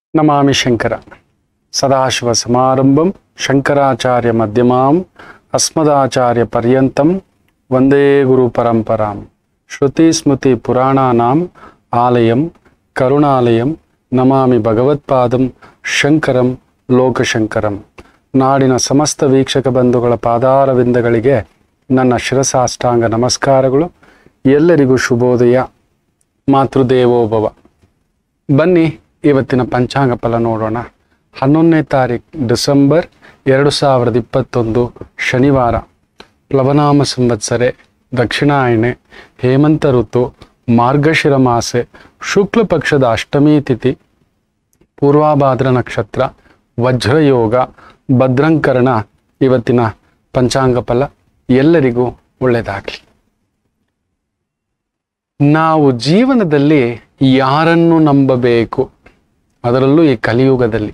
ನಮಾಮಿ ಶಂಕರ ಸದಾಶಿವ ಸಮಾರಂಭಂ ಶಂಕರಾಚಾರ್ಯ ಮಧ್ಯಮಾಂ ಅಸ್ಮದಾಚಾರ್ಯ ಪರ್ಯಂತಂ ವಂದೇ ಗುರು ಪರಂಪರಾಂ ಶ್ರುತಿ ಸ್ಮೃತಿ ಪುರಾಣಾನಾಂ ಆಲಯಂ ಕರುಣಾಲಯಂ ನಮಾಮಿ ಭಗವತ್ಪಾದಂ ಶಂಕರಂ ಲೋಕಶಂಕರಂ ನಾಡಿನ ಸಮಸ್ತ ವೀಕ್ಷಕ ಬಂಧುಗಳ ಪಾದಾರವಿಂದಗಳಿಗೆ ನನ್ನ ಶಿರಸಾಷ್ಟಾಂಗ ನಮಸ್ಕಾರಗಳು ಎಲ್ಲರಿಗೂ ಶುಭೋದಯ ಮಾತೃದೇವೋಭವ ಬನ್ನಿ ಇವತ್ತಿನ ಪಂಚಾಂಗ ಫಲ ನೋಡೋಣ ಹನ್ನೊಂದನೇ ತಾರೀಕು ಡಿಸೆಂಬರ್ ಎರಡು ಸಾವಿರದ ಇಪ್ಪತ್ತೊಂದು ಶನಿವಾರ ಪ್ಲವನಾಮ ಸಂವತ್ಸರೆ ದಕ್ಷಿಣಾಯಣೆ ಹೇಮಂತ ಋತು ಮಾರ್ಗಶಿರ ಮಾಸೆ ಶುಕ್ಲ ಪಕ್ಷದ ಅಷ್ಟಮಿ ತಿಥಿ ಪೂರ್ವಾಭಾದ್ರ ನಕ್ಷತ್ರ ವಜ್ರಯೋಗ ಭದ್ರಂಕರಣ ಇವತ್ತಿನ ಪಂಚಾಂಗ ಫಲ ಎಲ್ಲರಿಗೂ ಒಳ್ಳೆಯದಾಗಲಿ ನಾವು ಜೀವನದಲ್ಲಿ ಯಾರನ್ನು ನಂಬಬೇಕು ಅದರಲ್ಲೂ ಈ ಕಲಿಯುಗದಲ್ಲಿ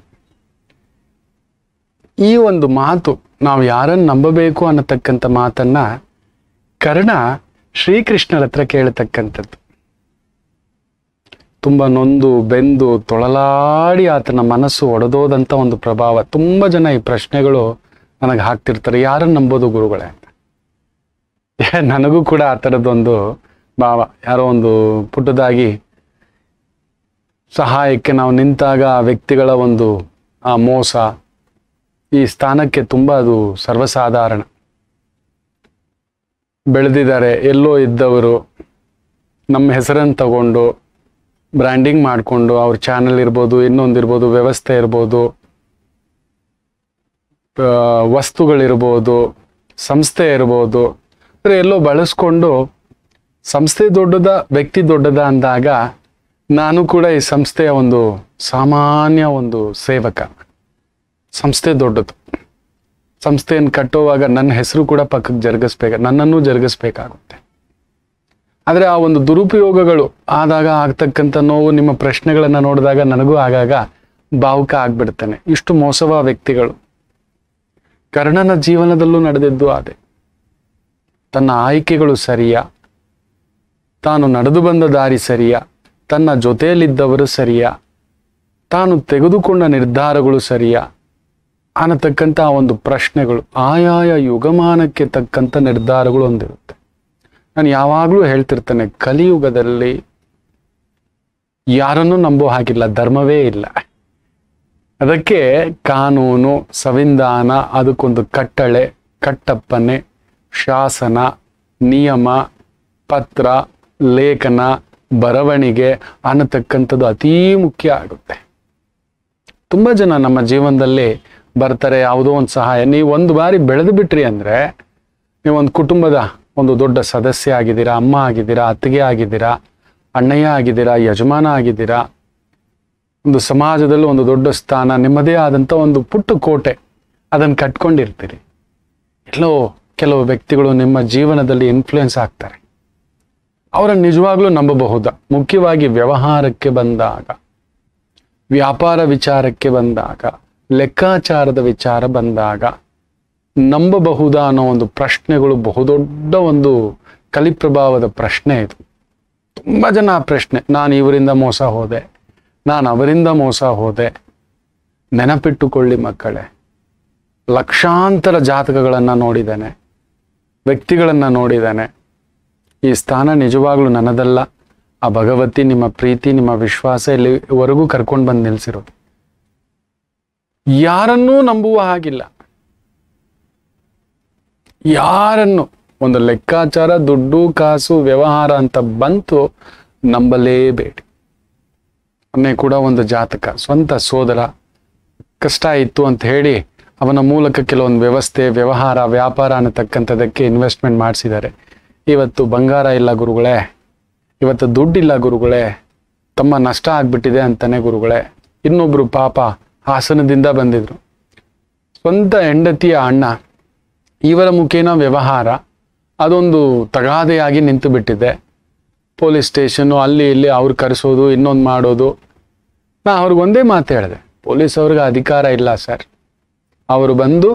ಈ ಒಂದು ಮಾತು ನಾವು ಯಾರನ್ನು ನಂಬಬೇಕು ಅನ್ನತಕ್ಕಂಥ ಮಾತನ್ನ ಕರ್ಣ ಶ್ರೀಕೃಷ್ಣರ ಹತ್ರ ಕೇಳತಕ್ಕಂಥದ್ದು ತುಂಬ ನೊಂದು ಬೆಂದು ತೊಳಲಾಡಿ ಆತನ ಮನಸ್ಸು ಒಡೆದೋದಂಥ ಒಂದು ಪ್ರಭಾವ ತುಂಬ ಜನ ಈ ಪ್ರಶ್ನೆಗಳು ನನಗೆ ಹಾಕ್ತಿರ್ತಾರೆ ಯಾರನ್ನು ನಂಬೋದು ಗುರುಗಳೇ ಅಂತ ಏ, ನನಗೂ ಕೂಡ ಆ ಥರದ್ದೊಂದು ಭಾವ ಯಾರೋ ಒಂದು ಪುಟ್ಟದಾಗಿ ಸಹಾಯಕ್ಕೆ ನಾವು ನಿಂತಾಗ ಆ ವ್ಯಕ್ತಿಗಳ ಒಂದು ಆ ಮೋಸ ಈ ಸ್ಥಾನಕ್ಕೆ ತುಂಬ ಅದು ಸರ್ವಸಾಧಾರಣ ಬೆಳೆದಿದ್ದಾರೆ ಎಲ್ಲೋ ಇದ್ದವರು ನಮ್ಮ ಹೆಸರನ್ನು ತಗೊಂಡು ಬ್ರ್ಯಾಂಡಿಂಗ್ ಮಾಡಿಕೊಂಡು ಅವ್ರ ಚಾನಲ್ ಇರ್ಬೋದು ಇನ್ನೊಂದಿರ್ಬೋದು ವ್ಯವಸ್ಥೆ ಇರ್ಬೋದು ಆ, ವಸ್ತುಗಳಿರ್ಬೋದು ಸಂಸ್ಥೆ ಇರ್ಬೋದು ಅಂದ್ರೆ ಎಲ್ಲೋ ಬಳಸ್ಕೊಂಡು ಸಂಸ್ಥೆ ದೊಡ್ಡದ ವ್ಯಕ್ತಿ ದೊಡ್ಡದ ಅಂದಾಗ ನಾನು ಕೂಡ ಈ ಸಂಸ್ಥೆಯ ಒಂದು ಸಾಮಾನ್ಯ ಒಂದು ಸೇವಕ ಸಂಸ್ಥೆ ದೊಡ್ಡದು ಸಂಸ್ಥೆಯನ್ನು ಕಟ್ಟುವಾಗ ನನ್ನ ಹೆಸರು ಕೂಡ ಪಕ್ಕಕ್ಕೆ ಜರುಗಿಸ್ಬೇಕು ನನ್ನನ್ನು ಜರುಗಿಸ್ಬೇಕಾಗುತ್ತೆ ಆದರೆ ಆ ಒಂದು ದುರುಪಯೋಗಗಳು ಆದಾಗ ಆಗ್ತಕ್ಕಂಥ ನೋವು ನಿಮ್ಮ ಪ್ರಶ್ನೆಗಳನ್ನು ನೋಡಿದಾಗ ನನಗೂ ಆಗಾಗ ಭಾವುಕ ಆಗ್ಬಿಡ್ತಾನೆ ಇಷ್ಟು ಮೋಸವ ವ್ಯಕ್ತಿಗಳು ಕರ್ಣನ ಜೀವನದಲ್ಲೂ ನಡೆದಿದ್ದು ಅದೇ ತನ್ನ ಆಯ್ಕೆಗಳು ಸರಿಯಾ ತಾನು ನಡೆದು ಬಂದ ದಾರಿ ಸರಿಯಾ ತನ್ನ ಜೊತೆಯಲ್ಲಿದ್ದವರು ಸರಿಯಾ ತಾನು ತೆಗೆದುಕೊಂಡ ನಿರ್ಧಾರಗಳು ಸರಿಯಾ ಅನ್ನತಕ್ಕಂಥ ಆ ಒಂದು ಪ್ರಶ್ನೆಗಳು ಆಯಾಯ ಯುಗಮಾನಕ್ಕೆ ತಕ್ಕಂಥ ನಿರ್ಧಾರಗಳು ಹೊಂದಿರುತ್ತೆ ನಾನು ಯಾವಾಗಲೂ ಹೇಳ್ತಿರ್ತೇನೆ ಕಲಿಯುಗದಲ್ಲಿ ಯಾರನ್ನೂ ನಂಬೋ ಹಾಗಿಲ್ಲ ಧರ್ಮವೇ ಇಲ್ಲ ಅದಕ್ಕೆ ಕಾನೂನು ಸಂವಿಧಾನ ಅದಕ್ಕೊಂದು ಕಟ್ಟಳೆ ಕಟ್ಟಪ್ಪನೆ ಶಾಸನ ನಿಯಮ ಪತ್ರ ಲೇಖನ ಬರವಣಿಗೆ ಅನ್ನತಕ್ಕಂಥದ್ದು ಅತೀ ಮುಖ್ಯ ಆಗುತ್ತೆ ತುಂಬ ಜನ ನಮ್ಮ ಜೀವನದಲ್ಲಿ ಬರ್ತಾರೆ ಯಾವುದೋ ಒಂದು ಸಹಾಯ ನೀವು ಒಂದು ಬಾರಿ ಬೆಳೆದು ಬಿಟ್ರಿ ಅಂದರೆ ನೀವು ಒಂದು ಕುಟುಂಬದ ಒಂದು ದೊಡ್ಡ ಸದಸ್ಯ ಆಗಿದ್ದೀರಾ ಅಮ್ಮ ಆಗಿದ್ದೀರಾ ಅತ್ತಿಗೆ ಆಗಿದ್ದೀರಾ ಅಣ್ಣಯ್ಯ ಆಗಿದ್ದೀರಾ ಯಜಮಾನ ಆಗಿದ್ದೀರಾ ಒಂದು ಸಮಾಜದಲ್ಲಿ ಒಂದು ದೊಡ್ಡ ಸ್ಥಾನ ನಿಮ್ಮದೇ ಆದಂಥ ಒಂದು ಪುಟ್ಟ ಕೋಟೆ ಅದನ್ನು ಕಟ್ಕೊಂಡಿರ್ತೀರಿ ಎಲ್ಲೋ ಕೆಲವು ವ್ಯಕ್ತಿಗಳು ನಿಮ್ಮ ಜೀವನದಲ್ಲಿ ಇನ್ಫ್ಲುಯೆನ್ಸ್ ಆಗ್ತಾರೆ ಅವರನ್ನು ನಿಜವಾಗ್ಲೂ ನಂಬಬಹುದಾ ಮುಖ್ಯವಾಗಿ ವ್ಯವಹಾರಕ್ಕೆ ಬಂದಾಗ ವ್ಯಾಪಾರ ವಿಚಾರಕ್ಕೆ ಬಂದಾಗ ಲೆಕ್ಕಾಚಾರದ ವಿಚಾರ ಬಂದಾಗ ನಂಬಬಹುದಾ ಅನ್ನೋ ಒಂದು ಪ್ರಶ್ನೆಗಳು ಬಹುದೊಡ್ಡ ಒಂದು ಕಲಿಪ್ರಭಾವದ ಪ್ರಶ್ನೆ ಇದು ತುಂಬ ಜನ ಆ ಪ್ರಶ್ನೆ ನಾನು ಇವರಿಂದ ಮೋಸ ಹೋದೆ ನಾನು ಅವರಿಂದ ಮೋಸ ಹೋದೆ ನೆನಪಿಟ್ಟುಕೊಳ್ಳಿ ಮಕ್ಕಳೇ ಲಕ್ಷಾಂತರ ಜಾತಕಗಳನ್ನು ನೋಡಿದ್ದೇನೆ ವ್ಯಕ್ತಿಗಳನ್ನು ನೋಡಿದ್ದೇನೆ ಈ ಸ್ಥಾನ ನಿಜವಾಗ್ಲೂ ನನ್ನದಲ್ಲ ಆ ಭಗವತಿ ನಿಮ್ಮ ಪ್ರೀತಿ ನಿಮ್ಮ ವಿಶ್ವಾಸ ಇಲ್ಲಿವರೆಗೂ ಕರ್ಕೊಂಡು ಬಂದು ನಿಲ್ಸಿರೋದು ಯಾರನ್ನೂ ನಂಬುವ ಹಾಗಿಲ್ಲ ಯಾರನ್ನು ಒಂದು ಲೆಕ್ಕಾಚಾರ ದುಡ್ಡು ಕಾಸು ವ್ಯವಹಾರ ಅಂತ ಬಂತು ನಂಬಲೇಬೇಡಿ ಮೊನ್ನೆ ಕೂಡ ಒಂದು ಜಾತಕ ಸ್ವಂತ ಸೋದರ ಕಷ್ಟ ಇತ್ತು ಅಂತ ಹೇಳಿ ಅವನ ಮೂಲಕ ಕೆಲವೊಂದು ವ್ಯವಸ್ಥೆ ವ್ಯವಹಾರ ವ್ಯಾಪಾರ ಅನ್ನತಕ್ಕಂಥದ್ದಕ್ಕೆ ಇನ್ವೆಸ್ಟ್ಮೆಂಟ್ ಮಾಡಿಸಿದ್ದಾರೆ ಇವತ್ತು ಬಂಗಾರ ಇಲ್ಲ ಗುರುಗಳೇ ಇವತ್ತು ದುಡ್ಡಿಲ್ಲ ಗುರುಗಳೇ ತಮ್ಮ ನಷ್ಟ ಆಗ್ಬಿಟ್ಟಿದೆ ಅಂತಾನೆ ಗುರುಗಳೇ ಇನ್ನೊಬ್ರು ಪಾಪ ಹಾಸನದಿಂದ ಬಂದಿದ್ರು ಸ್ವಂತ ಹೆಂಡತಿಯ ಅಣ್ಣ ಇವರ ಮುಖೇನ ವ್ಯವಹಾರ ಅದೊಂದು ತಗಾದೆಯಾಗಿ ನಿಂತು ಬಿಟ್ಟಿದೆ ಪೊಲೀಸ್ ಸ್ಟೇಷನ್ನು ಅಲ್ಲಿ ಇಲ್ಲಿ ಅವ್ರು ಕರೆಸೋದು ಇನ್ನೊಂದು ಮಾಡೋದು ನಾ ಅವ್ರಿಗೆ ಒಂದೇ ಮಾತು ಹೇಳಿದೆ ಪೊಲೀಸ್ ಅವ್ರಿಗೆ ಅಧಿಕಾರ ಇಲ್ಲ ಸರ್ ಅವರು ಬಂದು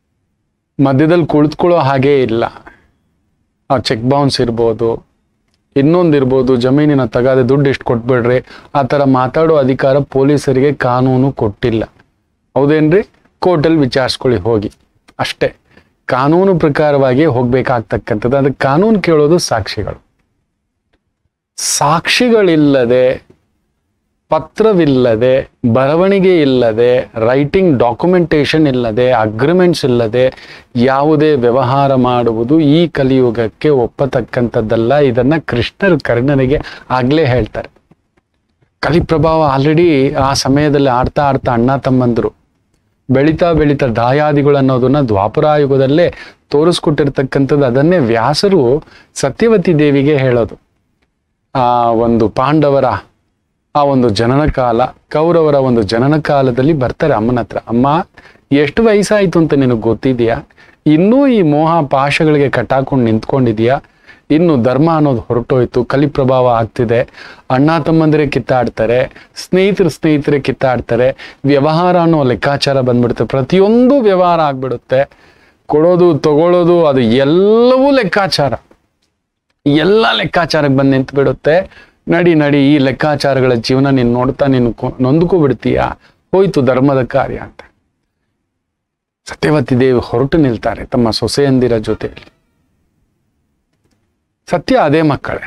ಮಧ್ಯದಲ್ಲಿ ಕುಳಿತುಕೊಳ್ಳೋ ಹಾಗೇ ಇಲ್ಲ ಆ ಚೆಕ್ ಬೌನ್ಸ್ ಇರ್ಬೋದು ಇನ್ನೊಂದಿರ್ಬೋದು ಜಮೀನಿನ ತಗಾದೆ ದುಡ್ಡು ಎಷ್ಟು ಕೊಟ್ಬಿಡ್ರಿ ಆ ಥರ ಮಾತಾಡೋ ಅಧಿಕಾರ ಪೊಲೀಸರಿಗೆ ಕಾನೂನು ಕೊಟ್ಟಿಲ್ಲ ಹೌದೇನ್ರಿ ಕೋರ್ಟಲ್ಲಿ ವಿಚಾರಿಸ್ಕೊಳ್ಳಿ ಹೋಗಿ ಅಷ್ಟೇ ಕಾನೂನು ಪ್ರಕಾರವಾಗಿ ಹೋಗ್ಬೇಕಾಗ್ತಕ್ಕಂಥದ್ದು ಅದಕ್ಕೆ ಕಾನೂನು ಕೇಳೋದು ಸಾಕ್ಷಿಗಳು ಸಾಕ್ಷಿಗಳಿಲ್ಲದೆ ಪತ್ರವಿಲ್ಲದೆ ಬರವಣಿಗೆ ಇಲ್ಲದೆ ರೈಟಿಂಗ್ ಡಾಕ್ಯುಮೆಂಟೇಶನ್ ಇಲ್ಲದೆ ಅಗ್ರಿಮೆಂಟ್ಸ್ ಇಲ್ಲದೆ ಯಾವುದೇ ವ್ಯವಹಾರ ಮಾಡುವುದು ಈ ಕಲಿಯುಗಕ್ಕೆ ಒಪ್ಪತಕ್ಕಂಥದ್ದಲ್ಲ ಇದನ್ನ ಕೃಷ್ಣರು ಕರ್ಣನಿಗೆ ಆಗ್ಲೇ ಹೇಳ್ತಾರೆ ಕಲಿಪ್ರಭಾವ ಆಲ್ರೆಡಿ ಆ ಸಮಯದಲ್ಲಿ ಆಡ್ತಾ ಆಡ್ತಾ ಅಣ್ಣ ತಮ್ಮಂದರು ಬೆಳೀತಾ ಬೆಳೀತಾ ದಾಯಾದಿಗಳು ಅನ್ನೋದನ್ನ ದ್ವಾಪರಾಯುಗದಲ್ಲೇ ತೋರಿಸ್ಕೊಟ್ಟಿರ್ತಕ್ಕಂಥದ್ದು ಅದನ್ನೇ ವ್ಯಾಸರು ಸತ್ಯವತಿ ದೇವಿಗೆ ಹೇಳೋದು ಆ ಒಂದು ಪಾಂಡವರ ಆ ಒಂದು ಜನನ ಕಾಲ ಕೌರವರ ಒಂದು ಜನನ ಕಾಲದಲ್ಲಿ ಬರ್ತಾರೆ ಅಮ್ಮನ ಹತ್ರ ಅಮ್ಮ ಎಷ್ಟು ವಯಸ್ಸಾಯ್ತು ಅಂತ ನಿನಗೆ ಗೊತ್ತಿದೆಯಾ ಇನ್ನೂ ಈ ಮೋಹ ಪಾಶಗಳಿಗೆ ಕಟ್ಟಾಕೊಂಡು ನಿಂತ್ಕೊಂಡಿದ್ಯಾ ಇನ್ನು ಧರ್ಮ ಅನ್ನೋದು ಹೊರಟೋಯ್ತು ಕಲಿ ಪ್ರಭಾವ ಆಗ್ತಿದೆ ಅಣ್ಣ ತಮ್ಮಂದಿರೇ ಕಿತ್ತಾಡ್ತಾರೆ ಸ್ನೇಹಿತರು ಸ್ನೇಹಿತರೇ ಕಿತ್ತಾಡ್ತಾರೆ ವ್ಯವಹಾರ ಅನ್ನೋ ಲೆಕ್ಕಾಚಾರ ಬಂದ್ಬಿಡುತ್ತೆ ಪ್ರತಿಯೊಂದು ವ್ಯವಹಾರ ಆಗ್ಬಿಡುತ್ತೆ ಕೊಡೋದು ತಗೊಳ್ಳೋದು ಅದು ಎಲ್ಲವೂ ಲೆಕ್ಕಾಚಾರ ಎಲ್ಲ ಲೆಕ್ಕಾಚಾರಕ್ಕೆ ಬಂದು ನಿಂತು ಬಿಡುತ್ತೆ ನಡಿ ನಡಿ ಈ ಲೆಕ್ಕಾಚಾರಗಳ ಜೀವನ ನೀನು ನೋಡ್ತಾ ನೀನು ಕೊ- ನೊಂದ್ಕೊ ಬಿಡ್ತೀಯಾ ಹೋಯ್ತು ಧರ್ಮದ ಕಾರ್ಯ ಅಂತ ಸತ್ಯವತಿ ದೇವಿ ಹೊರಟು ನಿಲ್ತಾರೆ ತಮ್ಮ ಸೊಸೆಯಂದಿರ ಜೊತೆಯಲ್ಲಿ ಸತ್ಯ ಅದೇ ಮಕ್ಕಳೇ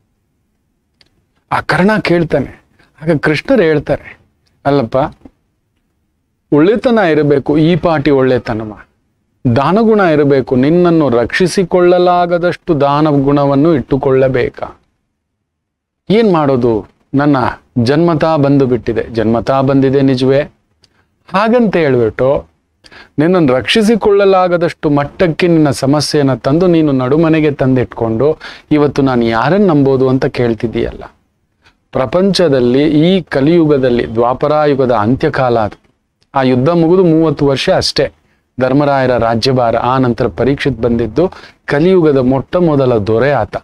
ಆ ಕರ್ಣ ಕೇಳ್ತಾನೆ ಆಗ ಕೃಷ್ಣರು ಹೇಳ್ತಾರೆ ಅಲ್ಲಪ್ಪ ಒಳ್ಳೆತನ ಇರಬೇಕು ಈ ಪಾಟಿ ಒಳ್ಳೆತನವ ದಾನಗುಣ ಇರಬೇಕು ನಿನ್ನನ್ನು ರಕ್ಷಿಸಿಕೊಳ್ಳಲಾಗದಷ್ಟು ದಾನ ಗುಣವನ್ನು ಇಟ್ಟುಕೊಳ್ಳಬೇಕಾ ಏನ್ ಮಾಡೋದು ನನ್ನ ಜನ್ಮತಾ ಬಂದು ಬಿಟ್ಟಿದೆ ಜನ್ಮತಾ ಬಂದಿದೆ ನಿಜವೇ ಹಾಗಂತ ಹೇಳ್ಬಿಟ್ಟು ನಿನ್ನನ್ನು ರಕ್ಷಿಸಿಕೊಳ್ಳಲಾಗದಷ್ಟು ಮಟ್ಟಕ್ಕೆ ನಿನ್ನ ಸಮಸ್ಯೆಯನ್ನು ತಂದು ನೀನು ನಡುಮನೆಗೆ ತಂದಿಟ್ಕೊಂಡು ಇವತ್ತು ನಾನು ಯಾರನ್ನು ನಂಬೋದು ಅಂತ ಕೇಳ್ತಿದ್ದೀಯಲ್ಲ ಪ್ರಪಂಚದಲ್ಲಿ ಈ ಕಲಿಯುಗದಲ್ಲಿ ದ್ವಾಪರಾಯುಗದ ಅಂತ್ಯಕಾಲ ಅದು ಆ ಯುದ್ಧ ಮುಗಿದು ಮೂವತ್ತು ವರ್ಷ ಅಷ್ಟೇ ಧರ್ಮರಾಯರ ರಾಜ್ಯಭಾರ ಆ ನಂತರ ಪರೀಕ್ಷಿತ್ ಬಂದಿದ್ದು ಕಲಿಯುಗದ ಮೊಟ್ಟ ಮೊದಲ ದೊರೆ ಆತ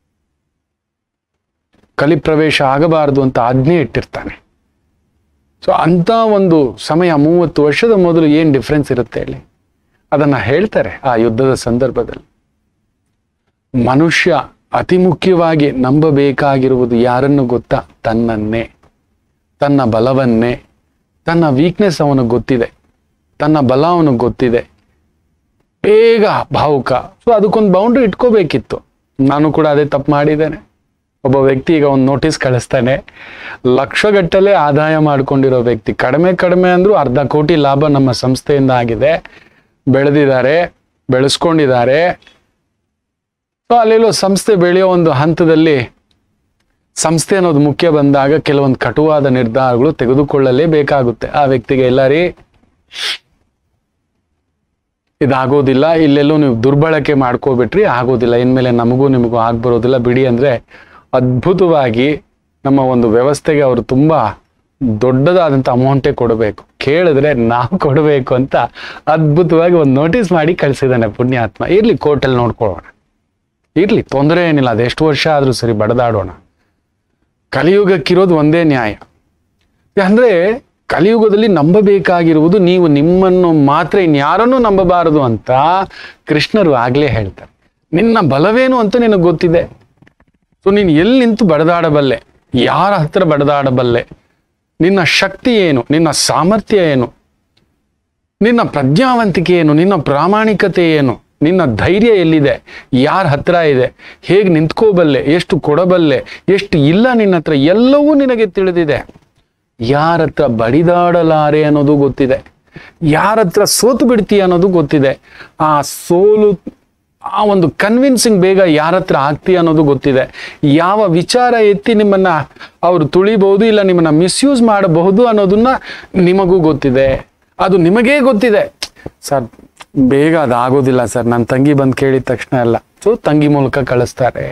ಕಲಿ ಪ್ರವೇಶ ಆಗಬಾರದು ಅಂತ ಆಜ್ಞೆ ಇಟ್ಟಿರ್ತಾನೆ ಸೊ ಅಂತ ಒಂದು ಸಮಯ ಮೂವತ್ತು ವರ್ಷದ ಮೊದಲು ಏನು ಡಿಫ್ರೆನ್ಸ್ ಇರುತ್ತೆ ಹೇಳಿ ಅದನ್ನ ಹೇಳ್ತಾರೆ ಆ ಯುದ್ಧದ ಸಂದರ್ಭದಲ್ಲಿ ಮನುಷ್ಯ ಅತಿ ಮುಖ್ಯವಾಗಿ ನಂಬಬೇಕಾಗಿರುವುದು ಯಾರನ್ನು ಗೊತ್ತಾ ತನ್ನನ್ನೇ ತನ್ನ ಬಲವನ್ನೇ ತನ್ನ ವೀಕ್ನೆಸ್ ಅವನಿಗೆ ಗೊತ್ತಿದೆ ತನ್ನ ಬಲ ಅವನಿಗೆ ಗೊತ್ತಿದೆ ಬೇಗ ಭಾವುಕ ಸೊ ಅದಕ್ಕೊಂದು ಬೌಂಡ್ರಿ ಇಟ್ಕೋಬೇಕಿತ್ತು ನಾನು ಕೂಡ ಅದೇ ತಪ್ಪು ಮಾಡಿದ್ದೇನೆ ಒಬ್ಬ ವ್ಯಕ್ತಿ ಈಗ ಒಂದು ನೋಟಿಸ್ ಕಳಿಸ್ತಾನೆ ಲಕ್ಷಗಟ್ಟಲೆ ಆದಾಯ ಮಾಡ್ಕೊಂಡಿರೋ ವ್ಯಕ್ತಿ ಕಡಿಮೆ ಕಡಿಮೆ ಅಂದ್ರೂ ಅರ್ಧ ಕೋಟಿ ಲಾಭ ನಮ್ಮ ಸಂಸ್ಥೆಯಿಂದ ಆಗಿದೆ ಬೆಳೆದಿದ್ದಾರೆ ಬೆಳೆಸ್ಕೊಂಡಿದ್ದಾರೆ ಸೊ ಅಲ್ಲೆಲ್ಲೋ ಸಂಸ್ಥೆ ಬೆಳೆಯೋ ಒಂದು ಹಂತದಲ್ಲಿ ಸಂಸ್ಥೆ ಅನ್ನೋದು ಮುಖ್ಯ ಬಂದಾಗ ಕೆಲವೊಂದು ಕಟುವಾದ ನಿರ್ಧಾರಗಳು ತೆಗೆದುಕೊಳ್ಳಲೇಬೇಕಾಗುತ್ತೆ ಆ ವ್ಯಕ್ತಿಗೆ ಎಲ್ಲ ರೀ ಇದಾಗೋದಿಲ್ಲ ಇಲ್ಲೆಲ್ಲೂ ನೀವು ದುರ್ಬಳಕೆ ಮಾಡ್ಕೋಬಿಟ್ರಿ ಆಗೋದಿಲ್ಲ ಇನ್ಮೇಲೆ ನಮಗೂ ನಿಮಗೂ ಆಗ್ಬರೋದಿಲ್ಲ ಬಿಡಿ ಅಂದ್ರೆ ಅದ್ಭುತವಾಗಿ ನಮ್ಮ ಒಂದು ವ್ಯವಸ್ಥೆಗೆ ಅವರು ತುಂಬಾ ದೊಡ್ಡದಾದಂಥ ಅಮೌಂಟೇ ಕೊಡಬೇಕು ಕೇಳಿದ್ರೆ ನಾವು ಕೊಡಬೇಕು ಅಂತ ಅದ್ಭುತವಾಗಿ ಒಂದು ನೋಟಿಸ್ ಮಾಡಿ ಕಳಿಸಿದ್ದಾನೆ ಪುಣ್ಯಾತ್ಮ ಇರ್ಲಿ ಕೋರ್ಟಲ್ಲಿ ನೋಡ್ಕೊಳ್ಳೋಣ ಇರ್ಲಿ ತೊಂದರೆ ಏನಿಲ್ಲ ಅದೆಷ್ಟು ವರ್ಷ ಆದರೂ ಸರಿ ಬಡದಾಡೋಣ ಕಲಿಯುಗಕ್ಕಿರೋದು ಒಂದೇ ನ್ಯಾಯ ಅಂದ್ರೆ ಕಲಿಯುಗದಲ್ಲಿ ನಂಬಬೇಕಾಗಿರುವುದು ನೀವು ನಿಮ್ಮನ್ನು ಮಾತ್ರ ಇನ್ಯಾರನ್ನೂ ನಂಬಬಾರದು ಅಂತ ಕೃಷ್ಣರು ಆಗ್ಲೇ ಹೇಳ್ತಾರೆ ನಿನ್ನ ಬಲವೇನು ಅಂತ ನಿನಗೆ ಗೊತ್ತಿದೆ ಸೊ ನೀನು ಎಲ್ಲಿ ನಿಂತು ಬಡದಾಡಬಲ್ಲೆ ಯಾರ ಹತ್ರ ಬಡದಾಡಬಲ್ಲೆ ನಿನ್ನ ಶಕ್ತಿ ಏನು ನಿನ್ನ ಸಾಮರ್ಥ್ಯ ಏನು ನಿನ್ನ ಪ್ರಜ್ಞಾವಂತಿಕೆ ಏನು ನಿನ್ನ ಪ್ರಾಮಾಣಿಕತೆ ಏನು ನಿನ್ನ ಧೈರ್ಯ ಎಲ್ಲಿದೆ ಯಾರ ಹತ್ರ ಇದೆ ಹೇಗೆ ನಿಂತ್ಕೋಬಲ್ಲೆ ಎಷ್ಟು ಕೊಡಬಲ್ಲೆ ಎಷ್ಟು ಇಲ್ಲ ನಿನ್ನ ಹತ್ರ ಎಲ್ಲವೂ ನಿನಗೆ ತಿಳಿದಿದೆ ಯಾರ ಹತ್ರ ಬಡಿದಾಡಲಾರೆ ಅನ್ನೋದು ಗೊತ್ತಿದೆ ಯಾರ ಹತ್ರ ಸೋತು ಬಿಡ್ತೀಯ ಅನ್ನೋದು ಗೊತ್ತಿದೆ ಆ ಸೋಲು ಆ ಒಂದು ಕನ್ವಿನ್ಸಿಂಗ್ ಬೇಗ ಯಾರ ಹತ್ರ ಆಗ್ತೀಯ ಅನ್ನೋದು ಗೊತ್ತಿದೆ ಯಾವ ವಿಚಾರ ಎತ್ತಿ ನಿಮ್ಮನ್ನ ಅವರು ತುಳಿಬಹುದು ಇಲ್ಲ ನಿಮ್ಮನ್ನ ಮಿಸ್ಯೂಸ್ ಮಾಡಬಹುದು ಅನ್ನೋದನ್ನ ನಿಮಗೂ ಗೊತ್ತಿದೆ ಅದು ನಿಮಗೇ ಗೊತ್ತಿದೆ ಸರ್ ಬೇಗ ಅದಾಗೋದಿಲ್ಲ ಸರ್ ನನ್ನ ತಂಗಿ ಬಂದು ಕೇಳಿದ ತಕ್ಷಣ ಎಲ್ಲ ಸೊ ತಂಗಿ ಮೂಲಕ ಕಳಿಸ್ತಾರೆ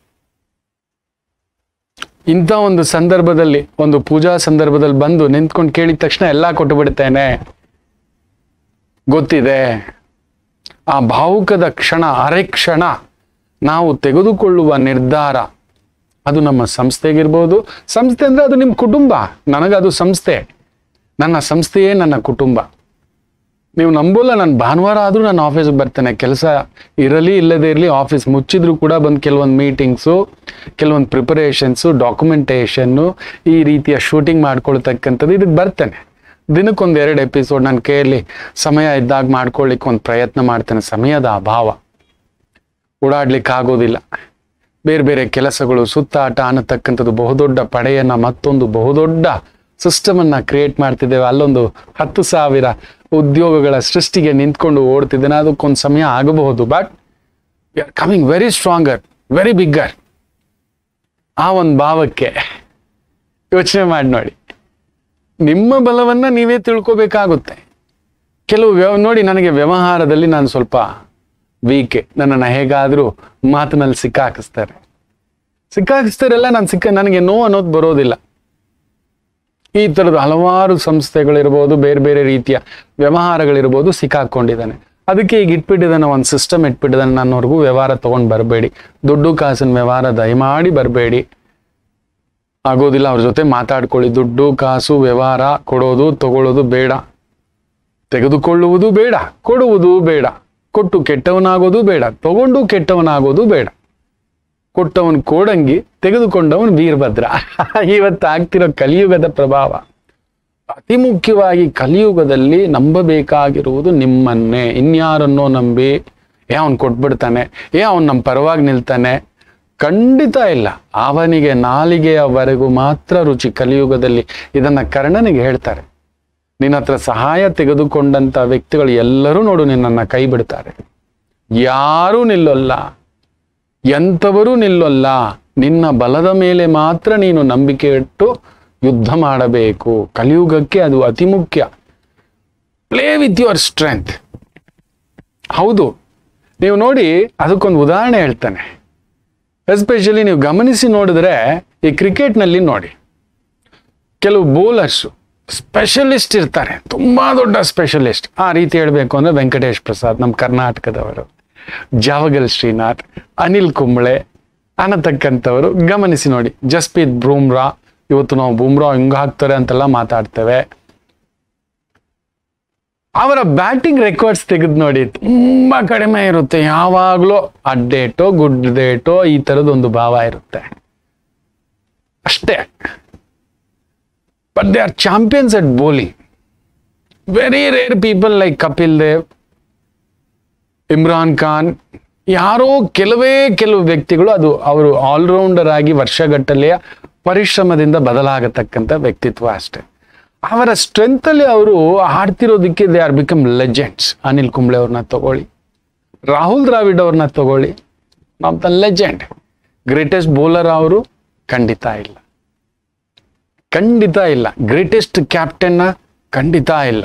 ಇಂಥ ಒಂದು ಸಂದರ್ಭದಲ್ಲಿ ಒಂದು ಪೂಜಾ ಸಂದರ್ಭದಲ್ಲಿ ಬಂದು ನಿಂತ್ಕೊಂಡು ಕೇಳಿದ ತಕ್ಷಣ ಎಲ್ಲ ಕೊಟ್ಟು ಬಿಡ್ತೇನೆ ಗೊತ್ತಿದೆ ಆ ಭಾವುಕದ ಕ್ಷಣ ಅರೆ ಕ್ಷಣ ನಾವು ತೆಗೆದುಕೊಳ್ಳುವ ನಿರ್ಧಾರ ಅದು ನಮ್ಮ ಸಂಸ್ಥೆಗಿರ್ಬೋದು ಸಂಸ್ಥೆ ಅಂದ್ರೆ ಅದು ನಿಮ್ಮ ಕುಟುಂಬ ನನಗದು ಸಂಸ್ಥೆ ನನ್ನ ಸಂಸ್ಥೆಯೇ ನನ್ನ ಕುಟುಂಬ ನೀವು ನಂಬೋಲ್ಲ ನಾನು ಭಾನುವಾರ ಆದರೂ ನಾನು ಆಫೀಸ್ಗೆ ಬರ್ತೇನೆ ಕೆಲಸ ಇರಲಿ ಇಲ್ಲದೇ ಇರಲಿ ಆಫೀಸ್ ಮುಚ್ಚಿದ್ರು ಕೂಡ ಬಂದು ಕೆಲವೊಂದು ಮೀಟಿಂಗ್ಸು ಕೆಲವೊಂದು ಪ್ರಿಪರೇಷನ್ಸು ಡಾಕ್ಯುಮೆಂಟೇಷನ್ನು ಈ ರೀತಿಯ ಶೂಟಿಂಗ್ ಮಾಡ್ಕೊಳ್ತಕ್ಕಂಥದ್ದು ಇದಕ್ಕೆ ಬರ್ತೇನೆ ದಿನಕ್ಕೊಂದು ಎರಡು ಎಪಿಸೋಡ್ ನನ್ನ ಕೈಯಲ್ಲಿ ಸಮಯ ಇದ್ದಾಗ ಮಾಡ್ಕೊಳ್ಳಿಕ್ಕೆ ಒಂದು ಪ್ರಯತ್ನ ಮಾಡ್ತೇನೆ ಸಮಯದ ಅಭಾವ ಓಡಾಡ್ಲಿಕ್ಕೆ ಆಗೋದಿಲ್ಲ ಬೇರೆ ಬೇರೆ ಕೆಲಸಗಳು ಸುತ್ತಾಟ ಅನ್ನತಕ್ಕಂಥದ್ದು ಬಹುದೊಡ್ಡ ಪಡೆಯನ್ನ ಮತ್ತೊಂದು ಬಹುದೊಡ್ಡ ಸಿಸ್ಟಮ್ ಅನ್ನ ಕ್ರಿಯೇಟ್ ಮಾಡ್ತಿದ್ದೇವೆ ಅಲ್ಲೊಂದು ಹತ್ತು ಸಾವಿರ ಉದ್ಯೋಗಗಳ ಸೃಷ್ಟಿಗೆ ನಿಂತ್ಕೊಂಡು ಓಡ್ತಿದ್ದೇನೆ ಅದಕ್ಕೊಂದು ಸಮಯ ಆಗಬಹುದು but we are coming very stronger very bigger ಆ ಒಂದು ಭಾವಕ್ಕೆ ಯೋಚನೆ ಮಾಡಿ ನೋಡಿ ನಿಮ್ಮ ಬಲವನ್ನ ನೀವೇ ತಿಳ್ಕೋಬೇಕಾಗುತ್ತೆ ಕೆಲವು ವ್ಯವ ನೋಡಿ ನನಗೆ ವ್ಯವಹಾರದಲ್ಲಿ ನಾನು ಸ್ವಲ್ಪ ವೀಕೆ ನನ್ನನ್ನು ಹೇಗಾದರೂ ಮಾತಿನಲ್ಲಿ ಸಿಕ್ಕಾಕಿಸ್ತಾರೆ ಸಿಕ್ಕಾಕಿಸ್ತಾರೆಲ್ಲ ನಾನು ಸಿಕ್ಕ ನನಗೆ ನೋವು ಅನ್ನೋದು ಬರೋದಿಲ್ಲ ಈ ಥರದ ಹಲವಾರು ಸಂಸ್ಥೆಗಳಿರ್ಬೋದು ಬೇರೆ ಬೇರೆ ರೀತಿಯ ವ್ಯವಹಾರಗಳಿರ್ಬೋದು ಸಿಕ್ಕಾಕೊಂಡಿದ್ದಾನೆ ಅದಕ್ಕೆ ಈಗ ಇಟ್ಬಿಟ್ಟಿದ್ದಾನೆ ಒಂದು ಸಿಸ್ಟಮ್ ಇಟ್ಬಿಟ್ಟಿದ್ದಾನೆ ನನ್ನವರೆಗೂ ವ್ಯವಹಾರ ತೊಗೊಂಡು ಬರಬೇಡಿ ದುಡ್ಡು ಕಾಸಿನ ವ್ಯವಹಾರ ದಯಮಾಡಿ ಬರಬೇಡಿ ಆಗೋದಿಲ್ಲ ಅವ್ರ ಜೊತೆ ಮಾತಾಡ್ಕೊಳ್ಳಿ ದುಡ್ಡು ಕಾಸು ವ್ಯವಹಾರ ಕೊಡೋದು ತಗೊಳ್ಳೋದು ಬೇಡ ತೆಗೆದುಕೊಳ್ಳುವುದು ಬೇಡ ಕೊಡುವುದು ಬೇಡ ಕೊಟ್ಟು ಕೆಟ್ಟವನಾಗೋದು ಬೇಡ ತಗೊಂಡು ಕೆಟ್ಟವನಾಗೋದು ಬೇಡ ಕೊಟ್ಟವನ್ ಕೋಡಂಗಿ ತೆಗೆದುಕೊಂಡವನ್ ವೀರಭದ್ರ ಇವತ್ತು ಆಗ್ತಿರೋ ಕಲಿಯುಗದ ಪ್ರಭಾವ ಅತಿ ಮುಖ್ಯವಾಗಿ ಕಲಿಯುಗದಲ್ಲಿ ನಂಬಬೇಕಾಗಿರುವುದು ನಿಮ್ಮನ್ನೇ ಇನ್ಯಾರನ್ನೋ ನಂಬಿ ಏ ಅವನ್ ಕೊಟ್ಬಿಡ್ತಾನೆ ಏ ಅವನ್ ನಮ್ಮ ಪರವಾಗಿ ನಿಲ್ತಾನೆ ಖಂಡಿತ ಇಲ್ಲ ಅವನಿಗೆ ನಾಲಿಗೆಯವರೆಗೂ ಮಾತ್ರ ರುಚಿ ಕಲಿಯುಗದಲ್ಲಿ ಇದನ್ನ ಕರ್ಣನಿಗೆ ಹೇಳ್ತಾರೆ ನಿನ್ನ ಹತ್ರ ಸಹಾಯ ತೆಗೆದುಕೊಂಡಂತ ವ್ಯಕ್ತಿಗಳು ಎಲ್ಲರೂ ನೋಡು ನಿನ್ನನ್ನ ಕೈ ಬಿಡ್ತಾರೆ ಯಾರೂ ನಿಲ್ಲೊಲ್ಲ ಎಂಥವರೂ ನಿಲ್ಲೊಲ್ಲ ನಿನ್ನ ಬಲದ ಮೇಲೆ ಮಾತ್ರ ನೀನು ನಂಬಿಕೆ ಇಟ್ಟು ಯುದ್ಧ ಮಾಡಬೇಕು ಕಲಿಯುಗಕ್ಕೆ ಅದು ಅತಿ ಮುಖ್ಯ ಪ್ಲೇ ವಿತ್ ಯುವರ್ ಸ್ಟ್ರೆಂತ್ ಹೌದು ನೀವು ನೋಡಿ ಅದಕ್ಕೊಂದು ಉದಾಹರಣೆ ಹೇಳ್ತಾನೆ ಎಸ್ಪೆಷಲಿ ನೀವು ಗಮನಿಸಿ ನೋಡಿದ್ರೆ ಈ ಕ್ರಿಕೆಟ್ನಲ್ಲಿ ನೋಡಿ ಕೆಲವು ಬೌಲರ್ಸು ಸ್ಪೆಷಲಿಸ್ಟ್ ಇರ್ತಾರೆ ತುಂಬಾ ದೊಡ್ಡ ಸ್ಪೆಷಲಿಸ್ಟ್ ಆ ರೀತಿ ಹೇಳಬೇಕು ಅಂದ್ರೆ ವೆಂಕಟೇಶ್ ಪ್ರಸಾದ್ ನಮ್ಮ ಕರ್ನಾಟಕದವರು ಜಾವಗಲ್ ಶ್ರೀನಾಥ್ ಅನಿಲ್ ಕುಂಬ್ಳೆ ಅನ್ನತಕ್ಕಂಥವರು ಗಮನಿಸಿ ನೋಡಿ ಜಸ್ಪ್ರೀತ್ ಬೂಮ್ರಾ ಇವತ್ತು ನಾವು ಬೂಮ್ರಾ ಹಿಂಗ ಹಾಕ್ತಾರೆ ಅಂತೆಲ್ಲ ಮಾತಾಡ್ತೇವೆ ಅವರ ಬ್ಯಾಟಿಂಗ್ ರೆಕಾರ್ಡ್ಸ್ ತೆಗೆದು ನೋಡಿ ತುಂಬಾ ಕಡಿಮೆ ಇರುತ್ತೆ ಯಾವಾಗಲೂ ಅಡ್ಡೇಟೋ ಗುಡ್ಡೇಟೋ ಈ ಥರದೊಂದು ಭಾವ ಇರುತ್ತೆ ಅಷ್ಟೇ but they are champions at bowling very rare people like Kapil Dev Imran Khan ಯಾರೋ ಕೆಲವೇ ಕೆಲವು ವ್ಯಕ್ತಿಗಳು ಅದು ಅವರು ಆಲ್ರೌಂಡರ್ ಆಗಿ ವರ್ಷಗಟ್ಟಲೆಯ ಪರಿಶ್ರಮದಿಂದ ಬದಲಾಗತಕ್ಕಂಥ ವ್ಯಕ್ತಿತ್ವ ಅಷ್ಟೇ ಅವರ ಸ್ಟ್ರೆಂತ್ ಅಲ್ಲಿ ಅವರು ಆಡ್ತಿರೋದಕ್ಕೆ they are become legends Anil Kumble ಅವ್ರನ್ನ ತಗೊಳ್ಳಿ ರಾಹುಲ್ ದ್ರಾವಿಡ್ ಅವ್ರನ್ನ ತಗೊಳ್ಳಿ of the legend greatest bowler ಅವರು ಖಂಡಿತ ಇಲ್ಲ ಖಂಡಿತ ಇಲ್ಲ ಗ್ರೇಟೆಸ್ಟ್ ಕ್ಯಾಪ್ಟನ್ನ ಖಂಡಿತ ಇಲ್ಲ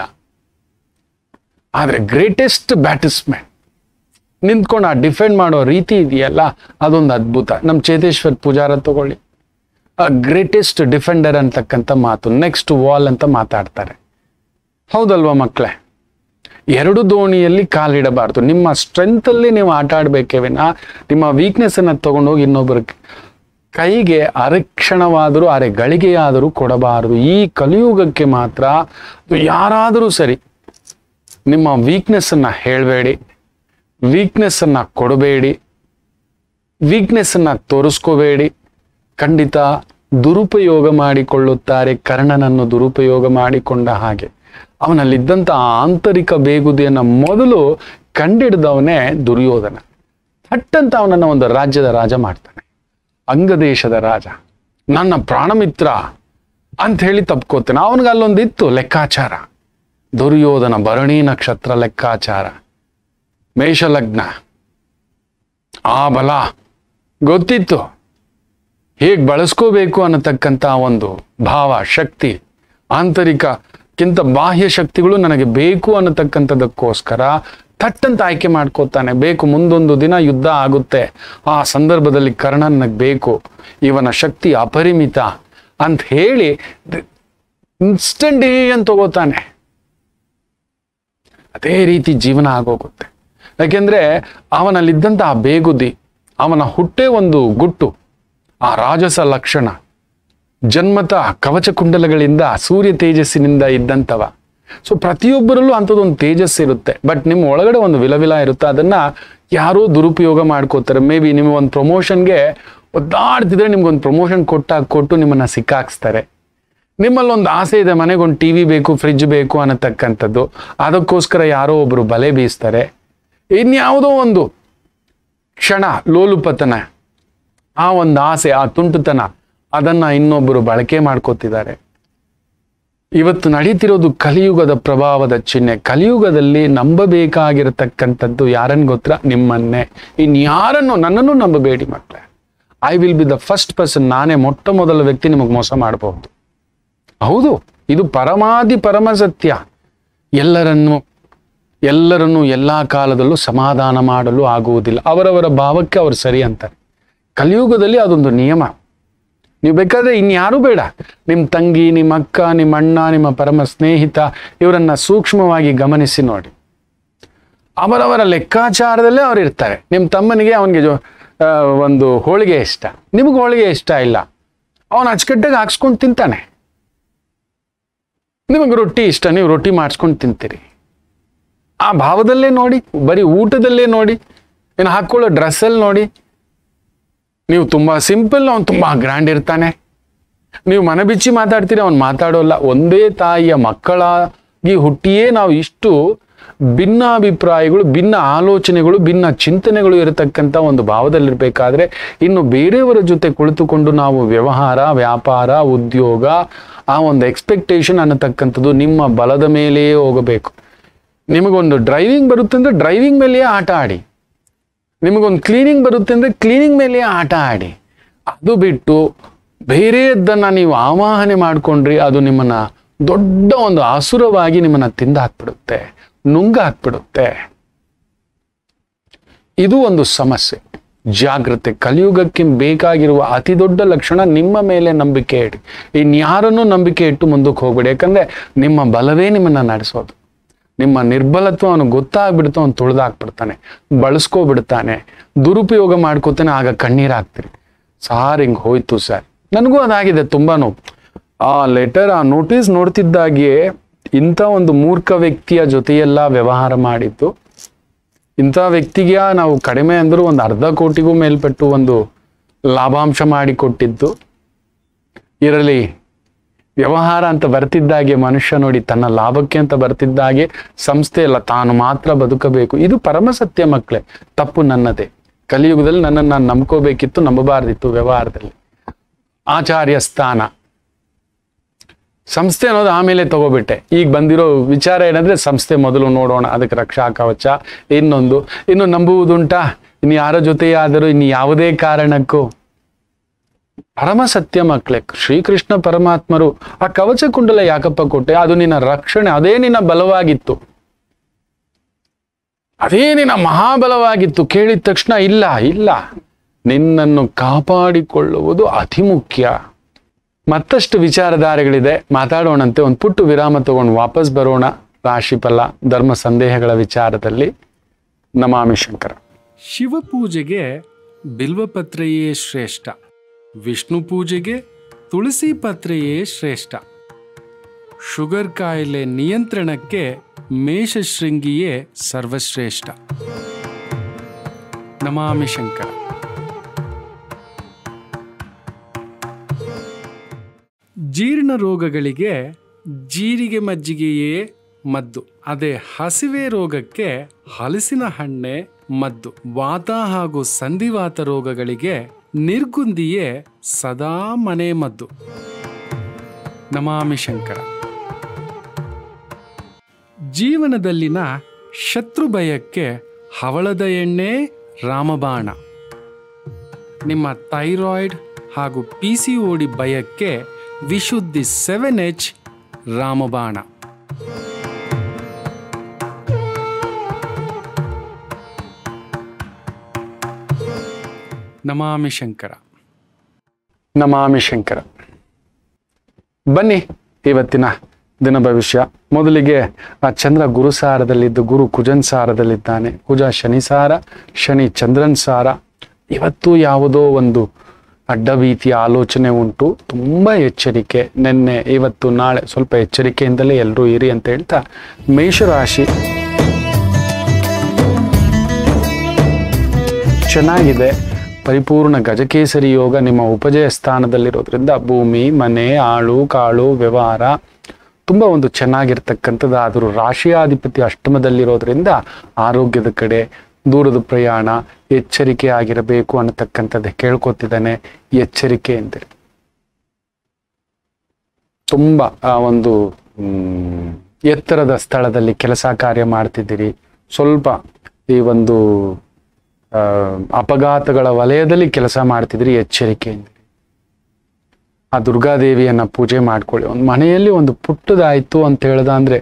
ಆದರೆ ಗ್ರೇಟೆಸ್ಟ್ ಬ್ಯಾಟಿಸ್ಮನ್ ನಿಂತ್ಕೊಂಡು ಆ ಡಿಫೆಂಡ್ ಮಾಡೋ ರೀತಿ ಇದೆಯಲ್ಲ ಅದೊಂದು ಅದ್ಭುತ ನಮ್ಮ ಚೇತೇಶ್ವರ್ ಪೂಜಾರ ತಗೊಳ್ಳಿ ಗ್ರೇಟೆಸ್ಟ್ ಡಿಫೆಂಡರ್ ಅಂತಕ್ಕಂಥ ಮಾತು ನೆಕ್ಸ್ಟ್ ವಾಲ್ ಅಂತ ಮಾತಾಡ್ತಾರೆ ಹೌದಲ್ವಾ ಮಕ್ಕಳೇ ಎರಡು ದೋಣಿಯಲ್ಲಿ ಕಾಲಿಡಬಾರ್ದು ನಿಮ್ಮ ಸ್ಟ್ರೆಂತಲ್ಲಿ ನೀವು ಆಟ ಆಡ್ಬೇಕೇ ವಿನ ನಿಮ್ಮ ವೀಕ್ನೆಸ್ ಅನ್ನ ತಗೊಂಡೋಗಿ ಇನ್ನೊಬ್ಬರ ಕೈಗೆ ಅರೆಕ್ಷಣವಾದರೂ ಅರೆ ಗಳಿಗೆಯಾದರೂ ಕೊಡಬಾರದು ಈ ಕಲಿಯುಗಕ್ಕೆ ಮಾತ್ರ ಅದು ಯಾರಾದರೂ ಸರಿ ನಿಮ್ಮ ವೀಕ್ನೆಸ್ ಅನ್ನ ಹೇಳಬೇಡಿ ವೀಕ್ನೆಸ್ ಅನ್ನ ಕೊಡಬೇಡಿ ವೀಕ್ನೆಸ್ ಅನ್ನ ತೋರಿಸ್ಕೋಬೇಡಿ ಖಂಡಿತ ದುರುಪಯೋಗ ಮಾಡಿಕೊಳ್ಳುತ್ತಾರೆ ಕರ್ಣನನ್ನು ದುರುಪಯೋಗ ಮಾಡಿಕೊಂಡ ಹಾಗೆ ಅವನಲ್ಲಿದ್ದಂಥ ಆಂತರಿಕ ಬೇಗುದಿಯನ್ನ ಮೊದಲು ಕಂಡಿಡಿದವನೇ ದುರ್ಯೋಧನ ಥಟ್ಟಂತ ಅವನನ್ನ ಒಂದು ರಾಜ್ಯದ ರಾಜ ಮಾಡ್ತಾನೆ ಅಂಗದೇಶದ ರಾಜ ನನ್ನ ಪ್ರಾಣಮಿತ್ರ ಅಂತ ಹೇಳಿ ತಪ್ಕೋತಾನೆ ಅವನಿಗೆ ಅಲ್ಲೊಂದಿತ್ತು ಲೆಕ್ಕಾಚಾರ ದುರ್ಯೋಧನ ಭರಣಿ ನಕ್ಷತ್ರ ಲೆಕ್ಕಾಚಾರ ಮೇಷಲಗ್ನ ಆ ಬಲ ಗೊತ್ತಿತ್ತು ಹೇಗೆ ಬಳಸ್ಕೋಬೇಕು ಅನ್ನತಕ್ಕಂಥ ಒಂದು ಭಾವ ಶಕ್ತಿ ಆಂತರಿಕಕ್ಕಿಂತ ಬಾಹ್ಯ ಶಕ್ತಿಗಳು ನನಗೆ ಬೇಕು ಅನ್ನತಕ್ಕಂಥದಕ್ಕೋಸ್ಕರ ಥಟ್ಟಂತ ಆಯ್ಕೆ ಮಾಡ್ಕೋತಾನೆ ಬೇಕು ಮುಂದೊಂದು ದಿನ ಯುದ್ಧ ಆಗುತ್ತೆ ಆ ಸಂದರ್ಭದಲ್ಲಿ ಕರ್ಣ ನನಗೆ ಬೇಕು ಇವನ ಶಕ್ತಿ ಅಪರಿಮಿತ ಅಂತ ಹೇಳಿ ಇನ್ಸ್ಟಂಟ್ ಅಂತ ತಗೋತಾನೆ ಅದೇ ರೀತಿ ಜೀವನ ಆಗೋಗುತ್ತೆ ಯಾಕೆಂದ್ರೆ ಅವನಲ್ಲಿದ್ದಂಥ ಆ ಬೇಗುದಿ ಅವನ ಹುಟ್ಟೆ ಒಂದು ಗುಟ್ಟು ಆ ರಾಜಸ ಲಕ್ಷಣ ಜನ್ಮತ ಕವಚ ಕುಂಡಲಗಳಿಂದ ಸೂರ್ಯ ತೇಜಸ್ಸಿನಿಂದ ಇದ್ದಂಥವ ಸೊ ಪ್ರತಿಯೊಬ್ಬರಲ್ಲೂ ಅಂಥದ್ದೊಂದು ತೇಜಸ್ ಇರುತ್ತೆ ಬಟ್ ನಿಮ್ಮ ಒಳಗಡೆ ಒಂದು ವಿಲವಿಲ ಇರುತ್ತೆ ಅದನ್ನ ಯಾರೋ ದುರುಪಯೋಗ ಮಾಡ್ಕೋತಾರೆ ಮೇ ಬಿ ನಿಮ್ಮ ಒಂದು ಪ್ರಮೋಷನ್ಗೆ ಒದ್ದಾಡ್ತಿದ್ರೆ ನಿಮ್ಗೊಂದು ಪ್ರಮೋಷನ್ ಕೊಟ್ಟಾಗ ಕೊಟ್ಟು ನಿಮ್ಮನ್ನ ಸಿಕ್ಕಾಕ್ಸ್ತಾರೆ ನಿಮ್ಮಲ್ಲಿ ಒಂದು ಆಸೆ ಇದೆ ಮನೆಗೆ ಒಂದು ಟಿ ವಿ ಬೇಕು ಫ್ರಿಜ್ ಬೇಕು ಅನ್ನತಕ್ಕಂಥದ್ದು ಅದಕ್ಕೋಸ್ಕರ ಯಾರೋ ಒಬ್ರು ಬಲೆ ಬೀಸ್ತಾರೆ ಇನ್ಯಾವುದೋ ಒಂದು ಕ್ಷಣ ಲೋಲುಪತನ ಆ ಒಂದು ಆಸೆ ಆ ತುಂಟುತನ ಅದನ್ನ ಇನ್ನೊಬ್ಬರು ಬಳಕೆ ಮಾಡ್ಕೋತಿದ್ದಾರೆ ಇವತ್ತು ನಡೀತಿರೋದು ಕಲಿಯುಗದ ಪ್ರಭಾವದ ಚಿಹ್ನೆ ಕಲಿಯುಗದಲ್ಲಿ ನಂಬಬೇಕಾಗಿರತಕ್ಕಂಥದ್ದು ಯಾರನ್ನು ಗೊತ್ತರ ನಿಮ್ಮನ್ನೇ ಇನ್ಯಾರನ್ನು ನನ್ನನ್ನು ನಂಬಬೇಡಿ ಮಕ್ಕಳೇ I will be the first person ನಾನೇ ಮೊಟ್ಟ ಮೊದಲ ವ್ಯಕ್ತಿ ನಿಮಗೆ ಮೋಸ ಮಾಡಬಹುದು ಹೌದು ಇದು ಪರಮಾದಿ ಪರಮ ಸತ್ಯ ಎಲ್ಲರನ್ನು ಎಲ್ಲರನ್ನು ಎಲ್ಲ ಕಾಲದಲ್ಲೂ ಸಮಾಧಾನ ಮಾಡಲು ಆಗುವುದಿಲ್ಲ ಅವರವರ ಭಾವಕ್ಕೆ ಅವರು ಸರಿ ಅಂತಾರೆ ಕಲಿಯುಗದಲ್ಲಿ ಅದೊಂದು ನಿಯಮ ನೀವು ಬೇಕಾದ್ರೆ ಇನ್ಯಾರೂ ಬೇಡ ನಿಮ್ಮ ತಂಗಿ ನಿಮ್ಮ ಅಕ್ಕ ನಿಮ್ಮ ಅಣ್ಣ ನಿಮ್ಮ ಪರಮ ಸ್ನೇಹಿತ ಇವರನ್ನ ಸೂಕ್ಷ್ಮವಾಗಿ ಗಮನಿಸಿ ನೋಡಿ ಅವರವರ ಲೆಕ್ಕಾಚಾರದಲ್ಲೇ ಅವ್ರು ಇರ್ತಾರೆ ನಿಮ್ಮ ತಮ್ಮನಿಗೆ ಅವನಿಗೆ ಜೊ ಆ, ಒಂದು ಹೋಳಿಗೆ ಇಷ್ಟ ನಿಮಗೆ ಹೋಳಿಗೆ ಇಷ್ಟ ಇಲ್ಲ ಅವನು ಅಚ್ಚುಕಟ್ಟಾಗಿ ಹಾಕ್ಸ್ಕೊಂಡು ತಿಂತಾನೆ ನಿಮಗೆ ರೊಟ್ಟಿ ಇಷ್ಟ ನೀವು ರೊಟ್ಟಿ ಮಾಡಿಸ್ಕೊಂಡು ತಿಂತೀರಿ ಆ ಭಾವದಲ್ಲೇ ನೋಡಿ ಬರೀ ಊಟದಲ್ಲೇ ನೋಡಿ ಇನ್ನು ಹಾಕ್ಕೊಳ್ಳೋ ಡ್ರೆಸ್ಸಲ್ಲಿ ನೋಡಿ ನೀವು ತುಂಬ ಸಿಂಪಲ್ ಅವ್ನು ತುಂಬ ಗ್ರ್ಯಾಂಡ್ ಇರ್ತಾನೆ ನೀವು ಮನ ಬಿಚ್ಚಿ ಮಾತಾಡ್ತೀರಿ ಅವ್ನು ಮಾತಾಡೋಲ್ಲ ಒಂದೇ ತಾಯಿಯ ಮಕ್ಕಳಾಗಿ ಹುಟ್ಟಿಯೇ ನಾವು ಇಷ್ಟು ಭಿನ್ನಾಭಿಪ್ರಾಯಗಳು ಭಿನ್ನ ಆಲೋಚನೆಗಳು ಭಿನ್ನ ಚಿಂತನೆಗಳು ಇರತಕ್ಕಂಥ ಒಂದು ಭಾವದಲ್ಲಿರ್ಬೇಕಾದ್ರೆ ಇನ್ನು ಬೇರೆಯವರ ಜೊತೆ ಕುಳಿತುಕೊಂಡು ನಾವು ವ್ಯವಹಾರ ವ್ಯಾಪಾರ ಉದ್ಯೋಗ ಆ ಒಂದು ಎಕ್ಸ್ಪೆಕ್ಟೇಷನ್ ಅನ್ನತಕ್ಕಂಥದ್ದು ನಿಮ್ಮ ಬಲದ ಮೇಲೆಯೇ ಹೋಗಬೇಕು ನಿಮಗೊಂದು ಡ್ರೈವಿಂಗ್ ಬರುತ್ತೆ ಅಂದ್ರೆ ಡ್ರೈವಿಂಗ್ ಮೇಲೆಯೇ ಆಟ ಆಡಿ ನಿಮಗೊಂದು ಕ್ಲೀನಿಂಗ್ ಬರುತ್ತೆ ಅಂದ್ರೆ ಕ್ಲೀನಿಂಗ್ ಮೇಲೆ ಆಟ ಆಡಿ ಅದು ಬಿಟ್ಟು ಬೇರೆಯದ್ದನ್ನ ನೀವು ಆವಾಹನೆ ಮಾಡ್ಕೊಂಡ್ರಿ ಅದು ನಿಮ್ಮನ್ನ ದೊಡ್ಡ ಒಂದು ಆಸುರವಾಗಿ ನಿಮ್ಮನ್ನ ತಿಂದು ಹಾಕ್ಬಿಡುತ್ತೆ ನುಂಗ ಹಾಕ್ಬಿಡುತ್ತೆ ಇದು ಒಂದು ಸಮಸ್ಯೆ ಜಾಗ್ರತೆ ಕಲಿಯುಗಕ್ಕೆ ಬೇಕಾಗಿರುವ ಅತಿ ದೊಡ್ಡ ಲಕ್ಷಣ ನಿಮ್ಮ ಮೇಲೆ ನಂಬಿಕೆ ಇಡಿ ಇನ್ಯಾರನ್ನೂ ನಂಬಿಕೆ ಇಟ್ಟು ಮುಂದಕ್ಕೆ ಹೋಗ್ಬೇಡಿ ಯಾಕಂದ್ರೆ ನಿಮ್ಮ ಬಲವೇ ನಿಮ್ಮನ್ನ ನಡೆಸೋದು ನಿಮ್ಮ ನಿರ್ಬಲತ್ವ ಅವನು ಗೊತ್ತಾಗ್ಬಿಡ್ತು ಅವನು ತುಳಿದಾಕ್ಬಿಡ್ತಾನೆ ಬಳಸ್ಕೋಬಿಡ್ತಾನೆ ದುರುಪಯೋಗ ಮಾಡ್ಕೋತಾನೆ ಆಗ ಕಣ್ಣೀರ್ ಹಾಕ್ತೀರಿ ಸಾರ್ ಹಿಂಗ್ ಹೋಯ್ತು ಸರ್ ನನಗೂ ಅದಾಗಿದೆ ತುಂಬಾನು ಆ ಲೆಟರ್ ಆ ನೋಟಿಸ್ ನೋಡ್ತಿದ್ದಾಗಿಯೇ ಇಂಥ ಒಂದು ಮೂರ್ಖ ವ್ಯಕ್ತಿಯ ಜೊತೆಯೆಲ್ಲ ವ್ಯವಹಾರ ಮಾಡಿದ್ದು ಇಂಥ ವ್ಯಕ್ತಿಗೆ ನಾವು ಕಡಿಮೆ ಅಂದರೂ ಒಂದು ಅರ್ಧ ಕೋಟಿಗೂ ಮೇಲ್ಪಟ್ಟು ಒಂದು ಲಾಭಾಂಶ ಮಾಡಿ ಕೊಟ್ಟಿದ್ದು ಇರಲಿ ವ್ಯವಹಾರ ಅಂತ ಬರ್ತಿದ್ದಾಗೆ ಮನುಷ್ಯ ನೋಡಿ ತನ್ನ ಲಾಭಕ್ಕೆ ಅಂತ ಬರ್ತಿದ್ದಾಗೆ ಸಂಸ್ಥೆ ಅಲ್ಲ ತಾನು ಮಾತ್ರ ಬದುಕಬೇಕು ಇದು ಪರಮ ಸತ್ಯ ಮಕ್ಕಳೇ ತಪ್ಪು ನನ್ನದೇ ಕಲಿಯುಗದಲ್ಲಿ ನನ್ನನ್ನು ನಾನು ನಂಬ್ಕೋಬೇಕಿತ್ತು ನಂಬಬಾರ್ದಿತ್ತು ವ್ಯವಹಾರದಲ್ಲಿ ಆಚಾರ್ಯ ಸ್ಥಾನ ಸಂಸ್ಥೆ ಅನ್ನೋದು ಆಮೇಲೆ ತಗೋಬಿಟ್ಟೆ ಈಗ ಬಂದಿರೋ ವಿಚಾರ ಏನಂದ್ರೆ ಸಂಸ್ಥೆ ಮೊದಲು ನೋಡೋಣ ಅದಕ್ಕೆ ರಕ್ಷಾ ಕವಚ ಇನ್ನೊಂದು ಇನ್ನು ನಂಬುವುದುಂಟಾ ಇನ್ನು ಯಾರ ಜೊತೆಯಾದರೂ ಇನ್ನು ಯಾವುದೇ ಕಾರಣಕ್ಕೂ ಪರಮ ಸತ್ಯ ಮಕ್ಕಳೇ ಶ್ರೀಕೃಷ್ಣ ಪರಮಾತ್ಮರು ಆ ಕವಚ ಕುಂಡಲ ಯಾಕಪ್ಪ ಕೊಟ್ಟೆ ಅದು ನಿನ್ನ ರಕ್ಷಣೆ ಅದೇ ನಿನ್ನ ಬಲವಾಗಿತ್ತು ಅದೇ ನಿನ್ನ ಮಹಾಬಲವಾಗಿತ್ತು ಕೇಳಿದ ತಕ್ಷಣ ಇಲ್ಲ ಇಲ್ಲ ನಿನ್ನನ್ನು ಕಾಪಾಡಿಕೊಳ್ಳುವುದು ಅತಿ ಮುಖ್ಯ ಮತ್ತಷ್ಟು ವಿಚಾರಧಾರೆಗಳಿದೆ ಮಾತಾಡೋಣಂತೆ ಒಂದು ಪುಟ್ಟು ವಿರಾಮ ತಗೊಂಡು ವಾಪಸ್ ಬರೋಣ ರಾಶಿಫಲ ಧರ್ಮ ಸಂದೇಹಗಳ ವಿಚಾರದಲ್ಲಿ ನಮಾಮಿ ಶಂಕರ ಶಿವಪೂಜೆಗೆ ಬಿಲ್ವಪತ್ರೆಯೇ ಶ್ರೇಷ್ಠ ವಿಷ್ಣು ಪೂಜೆಗೆ ತುಳಸಿ ಪತ್ರೆಯೇ ಶ್ರೇಷ್ಠ ಶುಗರ್ ಕಾಯಿಲೆ ನಿಯಂತ್ರಣಕ್ಕೆ ಮೇಷಶೃಂಗಿಯೇ ಸರ್ವಶ್ರೇಷ್ಠ ನಮಾಮಿ ಶಂಕರ ಜೀರ್ಣ ರೋಗಗಳಿಗೆ ಜೀರಿಗೆ ಮಜ್ಜಿಗೆಯೇ ಮದ್ದು ಅದೇ ಹಸಿವೆ ರೋಗಕ್ಕೆ ಹಲಸಿನ ಹಣ್ಣೆ ಮದ್ದು ವಾತ ಹಾಗೂ ಸಂಧಿವಾತ ರೋಗಗಳಿಗೆ ನಿರ್ಗುಂದಿಯೇ ಸದಾ ಮನೆ ಮದ್ದು ನಮಾಮಿ ಶಂಕರ ಜೀವನದಲ್ಲಿನ ಶತ್ರು ಭಯಕ್ಕೆ ಹವಳದ ಎಣ್ಣೆ ರಾಮಬಾಣ ನಿಮ್ಮ ಥೈರಾಯ್ಡ್ ಹಾಗೂ ಪಿ ಸಿ ಓಡಿ ಭಯಕ್ಕೆ ವಿಶುದ್ಧಿ ಸೆವೆನ್ ಎಚ್ ರಾಮಬಾಣ ನಮಾಮಿ ಶಂಕರ ನಮಾಮಿ ಶಂಕರ ಬನ್ನಿ ಇವತ್ತಿನ ದಿನ ಭವಿಷ್ಯ ಮೊದಲಿಗೆ ಆ ಚಂದ್ರ ಗುರು ಸಾರದಲ್ಲಿದ್ದು ಗುರು ಕುಜನ್ ಸಾರದಲ್ಲಿದ್ದಾನೆ ಕುಜ ಶನಿ ಸಾರ ಶನಿ ಚಂದ್ರನ್ ಸಾರ ಇವತ್ತು ಯಾವುದೋ ಒಂದು ಅಡ್ಡಭೀತಿಯ ಆಲೋಚನೆ ಉಂಟು ತುಂಬ ಎಚ್ಚರಿಕೆ ನಿನ್ನೆ ಇವತ್ತು ನಾಳೆ ಸ್ವಲ್ಪ ಎಚ್ಚರಿಕೆಯಿಂದಲೇ ಎಲ್ಲರೂ ಇರಿ ಅಂತ ಹೇಳ್ತಾ ಮೇಷರಾಶಿ ಚೆನ್ನಾಗಿದೆ ಪರಿಪೂರ್ಣ ಗಜಕೇಸರಿ ಯೋಗ ನಿಮ್ಮ ಉಪಜಯ ಸ್ಥಾನದಲ್ಲಿರೋದ್ರಿಂದ ಭೂಮಿ ಮನೆ ಆಳು ಕಾಳು ವ್ಯವಹಾರ ತುಂಬ ಒಂದು ಚೆನ್ನಾಗಿರ್ತಕ್ಕಂಥದ್ದು ಆದರೂ ರಾಶಿಯಾಧಿಪತಿ ಅಷ್ಟಮದಲ್ಲಿರೋದ್ರಿಂದ ಆರೋಗ್ಯದ ಕಡೆ ದೂರದ ಪ್ರಯಾಣ ಎಚ್ಚರಿಕೆ ಆಗಿರಬೇಕು ಅನ್ನತಕ್ಕಂಥದ್ದು ಕೇಳ್ಕೊತಿದ್ದಾನೆ ಎಚ್ಚರಿಕೆ ಅಂತೇಳಿ ತುಂಬ ಆ ಒಂದು ಮ್, ಎತ್ತರದ ಸ್ಥಳದಲ್ಲಿ ಕೆಲಸ ಕಾರ್ಯ ಮಾಡ್ತಿದ್ದೀರಿ ಸ್ವಲ್ಪ ಈ ಒಂದು ಆ, ಅಪಘಾತಗಳ ವಲಯದಲ್ಲಿ ಕೆಲಸ ಮಾಡ್ತಿದ್ರಿ ಎಚ್ಚರಿಕೆಯಿಂದ ಆ ದುರ್ಗಾದೇವಿಯನ್ನ ಪೂಜೆ ಮಾಡ್ಕೊಳ್ಳಿ ಒಂದು ಮನೆಯಲ್ಲಿ ಒಂದು ಪುಟ್ಟದಾಯ್ತು ಅಂತ ಹೇಳ್ದ ಅಂದ್ರೆ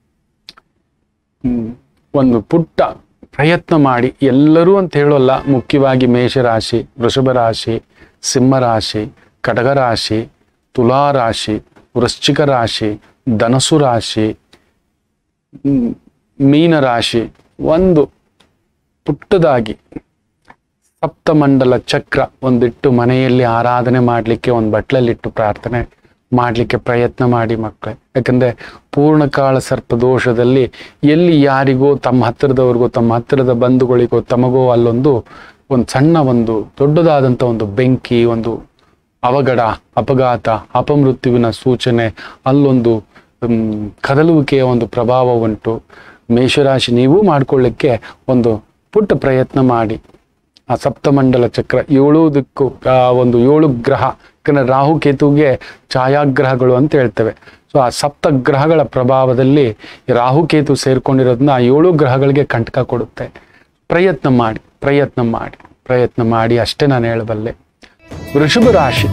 ಹ್ಮ್, ಒಂದು ಪುಟ್ಟ ಪ್ರಯತ್ನ ಮಾಡಿ ಎಲ್ಲರೂ ಅಂತ ಹೇಳೋಲ್ಲ ಮುಖ್ಯವಾಗಿ ಮೇಷರಾಶಿ ವೃಷಭ ರಾಶಿ ಸಿಂಹರಾಶಿ ಕಡಗರಾಶಿ ತುಲಾರಾಶಿ ವೃಶ್ಚಿಕ ರಾಶಿ ಧನಸು ರಾಶಿ ಹ್ಮ್, ಮೀನರಾಶಿ ಒಂದು ಪುಟ್ಟದಾಗಿ ಸಪ್ತಮಂಡಲ ಚಕ್ರ ಒಂದಿಟ್ಟು ಮನೆಯಲ್ಲಿ ಆರಾಧನೆ ಮಾಡಲಿಕ್ಕೆ ಒಂದು ಬಟ್ಲಲ್ಲಿಟ್ಟು ಪ್ರಾರ್ಥನೆ ಮಾಡಲಿಕ್ಕೆ ಪ್ರಯತ್ನ ಮಾಡಿ ಮಕ್ಕಳೇ ಯಾಕಂದ್ರೆ ಪೂರ್ಣಕಾಳ ಸರ್ಪದೋಷದಲ್ಲಿ ಎಲ್ಲಿ ಯಾರಿಗೋ ತಮ್ಮ ಹತ್ತಿರದವ್ರಿಗೋ ತಮ್ಮ ಹತ್ತಿರದ ಬಂಧುಗಳಿಗೋ ತಮಗೋ ಅಲ್ಲೊಂದು ಒಂದು ಸಣ್ಣ ಒಂದು ದೊಡ್ಡದಾದಂಥ ಒಂದು ಬೆಂಕಿ ಒಂದು ಅವಘಡ ಅಪಘಾತ ಅಪಮೃತ್ಯುವಿನ ಸೂಚನೆ ಅಲ್ಲೊಂದು ಹ್ಮ್, ಕದಲುವಿಕೆಯ ಒಂದು ಪ್ರಭಾವ ಉಂಟು ಮೇಷರಾಶಿ ನೀವೂ ಮಾಡ್ಕೊಳ್ಳಿಕ್ಕೆ ಒಂದು ಪುಟ್ಟ ಪ್ರಯತ್ನ ಮಾಡಿ ಆ ಸಪ್ತಮಂಡಲ ಚಕ್ರ ಏಳು ದಿಕ್ಕು ಆ ಒಂದು ಏಳು ಗ್ರಹ ಯಾಕಂದ್ರೆ ರಾಹು ಕೇತುಗೆ ಛಾಯಾಗ್ರಹಗಳು ಅಂತ ಹೇಳ್ತೇವೆ ಸೊ ಆ ಸಪ್ತ ಗ್ರಹಗಳ ಪ್ರಭಾವದಲ್ಲಿ ರಾಹುಕೇತು ಸೇರ್ಕೊಂಡಿರೋದನ್ನ ಆ ಏಳು ಗ್ರಹಗಳಿಗೆ ಕಂಟಕ ಕೊಡುತ್ತೆ ಪ್ರಯತ್ನ ಮಾಡಿ ಪ್ರಯತ್ನ ಮಾಡಿ ಪ್ರಯತ್ನ ಮಾಡಿ ಅಷ್ಟೇ ನಾನು ಹೇಳಬಲ್ಲೆ ವೃಷಭ ರಾಶಿ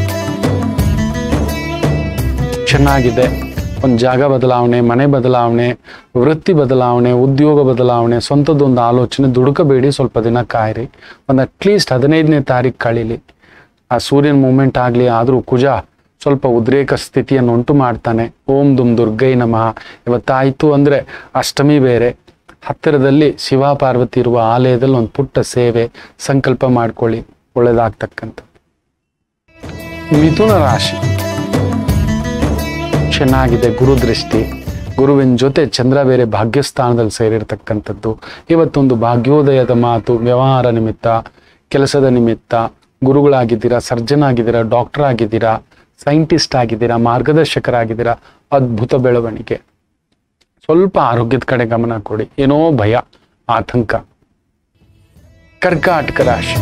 ಚೆನ್ನಾಗಿದೆ ಒಂದು ಜಾಗ ಬದಲಾವಣೆ ಮನೆ ಬದಲಾವಣೆ ವೃತ್ತಿ ಬದಲಾವಣೆ ಉದ್ಯೋಗ ಬದಲಾವಣೆ ಸ್ವಂತದೊಂದು ಆಲೋಚನೆ ದುಡುಕಬೇಡಿ ಸ್ವಲ್ಪ ದಿನ ಕಾಯಿರಿ ಒಂದು ಅಟ್ಲೀಸ್ಟ್ ಹದಿನೈದನೇ ತಾರೀಕು ಕಳೀಲಿ ಆ ಸೂರ್ಯನ ಮೂಮೆಂಟ್ ಆಗಲಿ ಆದರೂ ಕುಜ ಸ್ವಲ್ಪ ಉದ್ರೇಕ ಸ್ಥಿತಿಯನ್ನು ಉಂಟು ಮಾಡ್ತಾನೆ ಓಂ ದುಮ್ ದುರ್ಗೈ ನಮಃ ಇವತ್ತಾಯಿತು ಅಂದರೆ ಅಷ್ಟಮಿ ಬೇರೆ ಹತ್ತಿರದಲ್ಲಿ ಶಿವ ಪಾರ್ವತಿ ಇರುವ ಆಲಯದಲ್ಲಿ ಒಂದು ಪುಟ್ಟ ಸೇವೆ ಸಂಕಲ್ಪ ಮಾಡ್ಕೊಳ್ಳಿ ಒಳ್ಳೆಯದಾಗ್ತಕ್ಕಂಥ ಮಿಥುನ ರಾಶಿ ಚೆನ್ನಾಗಿದೆ ಗುರು ದೃಷ್ಟಿ ಗುರುವಿನ ಜೊತೆ ಚಂದ್ರ ಬೇರೆ ಭಾಗ್ಯಸ್ಥಾನದಲ್ಲಿ ಸೇರಿರ್ತಕ್ಕಂಥದ್ದು ಇವತ್ತೊಂದು ಭಾಗ್ಯೋದಯದ ಮಾತು ವ್ಯವಹಾರ ನಿಮಿತ್ತ ಕೆಲಸದ ನಿಮಿತ್ತ ಗುರುಗಳಾಗಿದ್ದೀರಾ ಸರ್ಜನ್ ಆಗಿದ್ದೀರಾ ಡಾಕ್ಟರ್ ಆಗಿದ್ದೀರಾ ಸೈಂಟಿಸ್ಟ್ ಆಗಿದ್ದೀರಾ ಮಾರ್ಗದರ್ಶಕರಾಗಿದ್ದೀರಾ ಅದ್ಭುತ ಬೆಳವಣಿಗೆ ಸ್ವಲ್ಪ ಆರೋಗ್ಯದ ಕಡೆ ಗಮನ ಕೊಡಿ ಏನೋ ಭಯ ಆತಂಕ ಕರ್ಕಾಟಕ ರಾಶಿ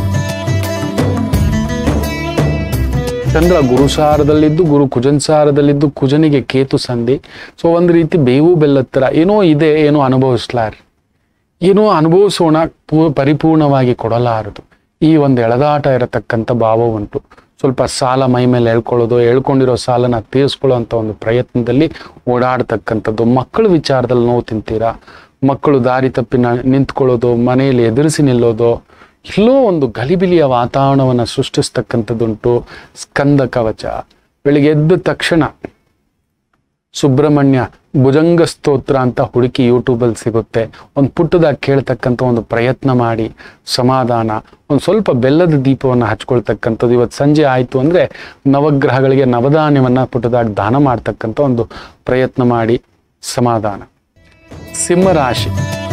ಚಂದ್ರ ಗುರುಸಾರದಲ್ಲಿದ್ದು ಗುರು ಕುಜನ್ಸಾರದಲ್ಲಿದ್ದು ಕುಜನಿಗೆ ಕೇತು ಸಂಧಿ ಸೊ ಒಂದು ರೀತಿ ಬೇವು ಬೆಲ್ಲದ ಥರ ಏನೋ ಇದೆ ಏನೋ ಅನುಭವಿಸ್ಲಾರ ಏನೋ ಅನುಭವಿಸೋಣ ಪೂ ಪರಿಪೂರ್ಣವಾಗಿ ಕೊಡಲಾರದು ಈ ಒಂದು ಎಳೆದಾಟ ಇರತಕ್ಕಂಥ ಭಾವ ಉಂಟು ಸ್ವಲ್ಪ ಸಾಲ ಮೈ ಮೇಲೆ ಹೇಳ್ಕೊಳ್ಳೋದು ಹೇಳ್ಕೊಂಡಿರೋ ಸಾಲನ ತೀರಿಸ್ಕೊಳ್ಳೋ ಅಂತ ಒಂದು ಪ್ರಯತ್ನದಲ್ಲಿ ಓಡಾಡ್ತಕ್ಕಂಥದ್ದು ಮಕ್ಕಳ ವಿಚಾರದಲ್ಲಿ ನೋವು ತಿಂತೀರಾ ಮಕ್ಕಳು ದಾರಿ ತಪ್ಪಿ ನ- ನಿಂತ್ಕೊಳ್ಳೋದು ಮನೆಯಲ್ಲಿ ಎದುರಿಸಿ ನಿಲ್ಲೋದು ಎಲ್ಲೋ ಒಂದು ಗಲಿಬಿಲಿಯ ವಾತಾವರಣವನ್ನು ಸೃಷ್ಟಿಸ್ತಕ್ಕಂಥದ್ದುಂಟು ಸ್ಕಂದ ಕವಚ ಬೆಳಿಗ್ಗೆ ಎದ್ದ ತಕ್ಷಣ ಸುಬ್ರಹ್ಮಣ್ಯ ಭುಜಂಗ ಸ್ತೋತ್ರ ಅಂತ ಹುಡುಕಿ ಯೂಟ್ಯೂಬಲ್ಲಿ ಸಿಗುತ್ತೆ ಒಂದು ಪುಟ್ಟದಾಗಿ ಕೇಳ್ತಕ್ಕಂಥ ಒಂದು ಪ್ರಯತ್ನ ಮಾಡಿ ಸಮಾಧಾನ ಒಂದು ಸ್ವಲ್ಪ ಬೆಲ್ಲದ ದೀಪವನ್ನು ಹಚ್ಕೊಳ್ತಕ್ಕಂಥದ್ದು ಇವತ್ತು ಸಂಜೆ ಆಯಿತು ಅಂದರೆ ನವಗ್ರಹಗಳಿಗೆ ನವಧಾನ್ಯವನ್ನು ಪುಟ್ಟದಾಗಿ ದಾನ ಮಾಡ್ತಕ್ಕಂಥ ಒಂದು ಪ್ರಯತ್ನ ಮಾಡಿ ಸಮಾಧಾನ ಸಿಂಹರಾಶಿ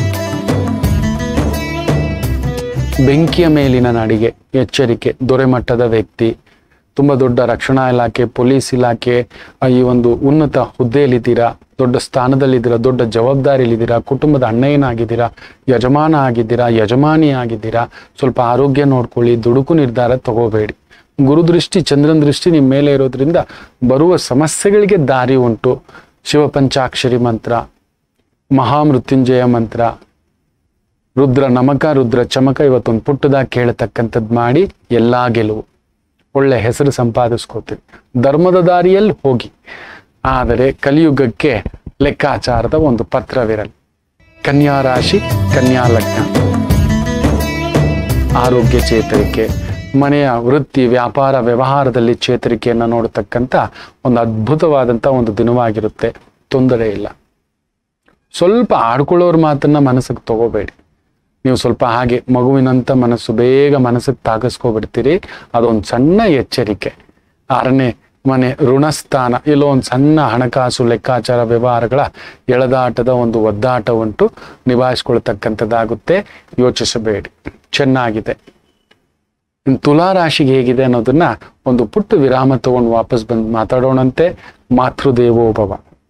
ಬೆಂಕಿಯ ಮೇಲಿನ ನಡಿಗೆ ಎಚ್ಚರಿಕೆ ದೊರೆಮಟ್ಟದ ವ್ಯಕ್ತಿ ತುಂಬ ದೊಡ್ಡ ರಕ್ಷಣಾ ಇಲಾಖೆ ಪೊಲೀಸ್ ಇಲಾಖೆ ಆ, ಈ ಒಂದು ಉನ್ನತ ಹುದ್ದೆಯಲ್ಲಿದ್ದೀರಾ ದೊಡ್ಡ ಸ್ಥಾನದಲ್ಲಿದ್ದೀರಾ ದೊಡ್ಡ ಜವಾಬ್ದಾರಿಯಲ್ಲಿದ್ದೀರಾ ಕುಟುಂಬದ ಅಣ್ಣಯ್ಯನಾಗಿದ್ದೀರಾ ಯಜಮಾನ ಆಗಿದ್ದೀರಾ ಯಜಮಾನಿ ಆಗಿದ್ದೀರಾ ಸ್ವಲ್ಪ ಆರೋಗ್ಯ ನೋಡ್ಕೊಳ್ಳಿ ದುಡುಕು ನಿರ್ಧಾರ ತಗೋಬೇಡಿ ಗುರುದೃಷ್ಟಿ ಚಂದ್ರನ ದೃಷ್ಟಿ ನಿಮ್ಮ ಮೇಲೆ ಇರೋದ್ರಿಂದ ಬರುವ ಸಮಸ್ಯೆಗಳಿಗೆ ದಾರಿ ಉಂಟು ಶಿವಪಂಚಾಕ್ಷರಿ ಮಂತ್ರ ಮಹಾಮೃತ್ಯುಂಜಯ ಮಂತ್ರ ರುದ್ರ ನಮಕ ರುದ್ರ ಚಮಕ ಇವತ್ತೊಂದು ಪುಟ್ಟದಾಗಿ ಕೇಳತಕ್ಕಂಥದ್ದು ಮಾಡಿ ಎಲ್ಲಾ ಗೆಲುವು ಒಳ್ಳೆ ಹೆಸರು ಸಂಪಾದಿಸ್ಕೋತೀವಿ ಧರ್ಮದ ದಾರಿಯಲ್ಲಿ ಹೋಗಿ ಆದರೆ ಕಲಿಯುಗಕ್ಕೆ ಲೆಕ್ಕಾಚಾರದ ಒಂದು ಪತ್ರವಿರಲಿ ಕನ್ಯಾ ರಾಶಿ ಕನ್ಯಾ ಲಗ್ನ ಆರೋಗ್ಯ ಚೇತರಿಕೆ ಮನೆಯ ವೃತ್ತಿ ವ್ಯಾಪಾರ ವ್ಯವಹಾರದಲ್ಲಿ ಚೇತರಿಕೆಯನ್ನು ನೋಡತಕ್ಕಂಥ ಒಂದು ಅದ್ಭುತವಾದಂಥ ಒಂದು ದಿನವಾಗಿರುತ್ತೆ ತೊಂದರೆ ಇಲ್ಲ ಸ್ವಲ್ಪ ಆಡ್ಕೊಳ್ಳೋರ ಮಾತನ್ನ ಮನಸ್ಸಿಗೆ ತಗೋಬೇಡಿ ನೀವು ಸ್ವಲ್ಪ ಹಾಗೆ ಮಗುವಿನಂತ ಮನಸ್ಸು ಬೇಗ ಮನಸ್ಸಿಗೆ ತಾಗಿಸ್ಕೊಬಿಡ್ತೀರಿ ಅದೊಂದು ಸಣ್ಣ ಎಚ್ಚರಿಕೆ ಆರನೇ ಮನೆ ಋಣಸ್ಥಾನ ಎಲ್ಲೋ ಒಂದು ಸಣ್ಣ ಹಣಕಾಸು ಲೆಕ್ಕಾಚಾರ ವ್ಯವಹಾರಗಳ ಎಳೆದಾಟದ ಒಂದು ಒದ್ದಾಟ ಉಂಟು ನಿಭಾಯಿಸ್ಕೊಳ್ತಕ್ಕಂಥದ್ದಾಗುತ್ತೆ ಯೋಚಿಸಬೇಡಿ ಚೆನ್ನಾಗಿದೆ ಇನ್ನು ತುಲಾ ರಾಶಿಗೆ ಹೇಗಿದೆ ಅನ್ನೋದನ್ನ ಒಂದು ಪುಟ್ಟ ವಿರಾಮ ತಗೊಂಡು ವಾಪಸ್ ಬಂದು ಮಾತಾಡೋಣಂತೆ ಮಾತೃದೇವೋಭವ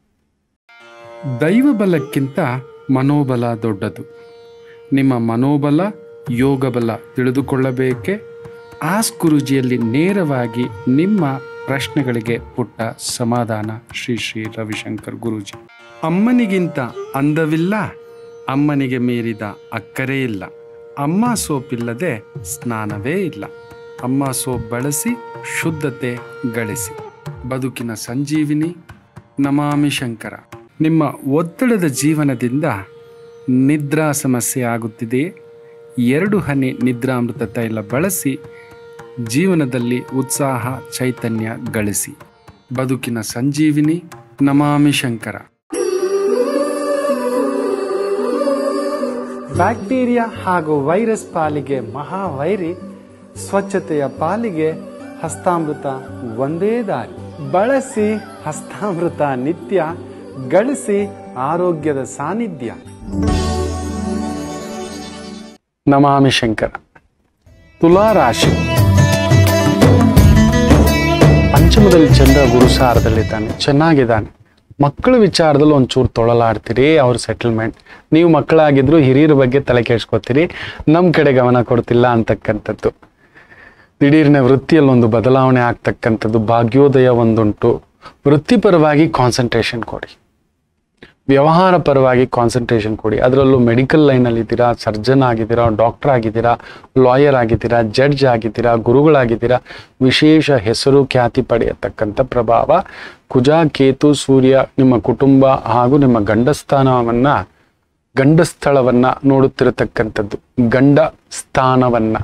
ದೈವ ಬಲಕ್ಕಿಂತ ಮನೋಬಲ ದೊಡ್ಡದು ನಿಮ್ಮ ಮನೋಬಲ ಯೋಗ ಬಲ ತಿಳಿದುಕೊಳ್ಳಬೇಕೆ ಆಸ್ ಗುರುಜಿಯಲ್ಲಿ ನೇರವಾಗಿ ನಿಮ್ಮ ಪ್ರಶ್ನೆಗಳಿಗೆ ಪುಟ್ಟ ಸಮಾಧಾನ ಶ್ರೀ ಶ್ರೀ ರವಿಶಂಕರ್ ಗುರೂಜಿ ಅಮ್ಮನಿಗಿಂತ ಅಂದವಿಲ್ಲ ಅಮ್ಮನಿಗೆ ಮೀರಿದ ಅಕ್ಕರೆ ಇಲ್ಲ ಅಮ್ಮ ಸೋಪಿಲ್ಲದೆ ಸ್ನಾನವೇ ಇಲ್ಲ ಅಮ್ಮ ಸೋಪ್ ಬಳಸಿ ಶುದ್ಧತೆ ಗಳಿಸಿ ಬದುಕಿನ ಸಂಜೀವಿನಿ ನಮಾಮಿ ಶಂಕರ ನಿಮ್ಮ ಒತ್ತಡದ ಜೀವನದಿಂದ ನಿದ್ರಾ ಸಮಸ್ಯೆ ಆಗುತ್ತಿದೆಯೇ ಎರಡು ಹನಿ ನಿದ್ರಾಮೃತ ತೈಲ ಬಳಸಿ ಜೀವನದಲ್ಲಿ ಉತ್ಸಾಹ ಚೈತನ್ಯ ಗಳಿಸಿ ಬದುಕಿನ ಸಂಜೀವಿನಿ ನಮಾಮಿ ಶಂಕರ ಬ್ಯಾಕ್ಟೀರಿಯಾ ಹಾಗೂ ವೈರಸ್ ಪಾಲಿಗೆ ಮಹಾವೈರಿ ಸ್ವಚ್ಛತೆಯ ಪಾಲಿಗೆ ಹಸ್ತಾಮೃತ ಒಂದೇ ದಾರಿ ಬಳಸಿ ಹಸ್ತಾಮೃತ ನಿತ್ಯ ಗಳಿಸಿ ಆರೋಗ್ಯದ ಸಾನ್ನಿಧ್ಯ ನಮಾಮಿ ಶಂಕರ ತುಲಾ ರಾಶಿ ಪಂಚಮದಲ್ಲಿ ಚಂದ್ರ ಗುರುಸಾರದಲ್ಲಿದ್ದಾನೆ ಚೆನ್ನಾಗಿದ್ದಾನೆ ಮಕ್ಕಳ ವಿಚಾರದಲ್ಲಿ ಒಂಚೂರು ತೊಳಲಾಡ್ತೀರಿ ಅವ್ರ ಸೆಟಲ್ಮೆಂಟ್ ನೀವು ಮಕ್ಕಳಾಗಿದ್ರು ಹಿರಿಯರ ಬಗ್ಗೆ ತಲೆ ಕೆಡ್ಸ್ಕೊತೀರಿ ನಮ್ಮ ಕಡೆ ಗಮನ ಕೊಡ್ತಿಲ್ಲ ಅಂತಕ್ಕಂಥದ್ದು ದಿಢೀರ್ನೆ ವೃತ್ತಿಯಲ್ಲಿ ಒಂದು ಬದಲಾವಣೆ ಆಗ್ತಕ್ಕಂಥದ್ದು ಭಾಗ್ಯೋದಯ ಒಂದುಂಟು ವೃತ್ತಿಪರವಾಗಿ ಕಾನ್ಸಂಟ್ರೇಷನ್ ಕೊಡಿ ವ್ಯವಹಾರ ಪರವಾಗಿ ಕಾನ್ಸಂಟ್ರೇಷನ್ ಕೊಡಿ ಅದರಲ್ಲೂ ಮೆಡಿಕಲ್ ಲೈನಲ್ಲಿ ಇದ್ದೀರಾ ಸರ್ಜನ್ ಆಗಿದ್ದೀರಾ ಡಾಕ್ಟರ್ ಆಗಿದ್ದೀರಾ ಲಾಯರ್ ಆಗಿದ್ದೀರಾ ಜಡ್ಜ್ ಆಗಿದ್ದೀರಾ ಗುರುಗಳಾಗಿದ್ದೀರಾ ವಿಶೇಷ ಹೆಸರು ಖ್ಯಾತಿ ಪಡೆಯತಕ್ಕಂಥ ಪ್ರಭಾವ ಕುಜ ಕೇತು ಸೂರ್ಯ ನಿಮ್ಮ ಕುಟುಂಬ ಹಾಗೂ ನಿಮ್ಮ ಗಂಡಸ್ಥಾನವನ್ನ ಗಂಡಸ್ಥಳವನ್ನ ನೋಡುತ್ತಿರತಕ್ಕಂಥದ್ದು ಗಂಡ ಸ್ಥಾನವನ್ನ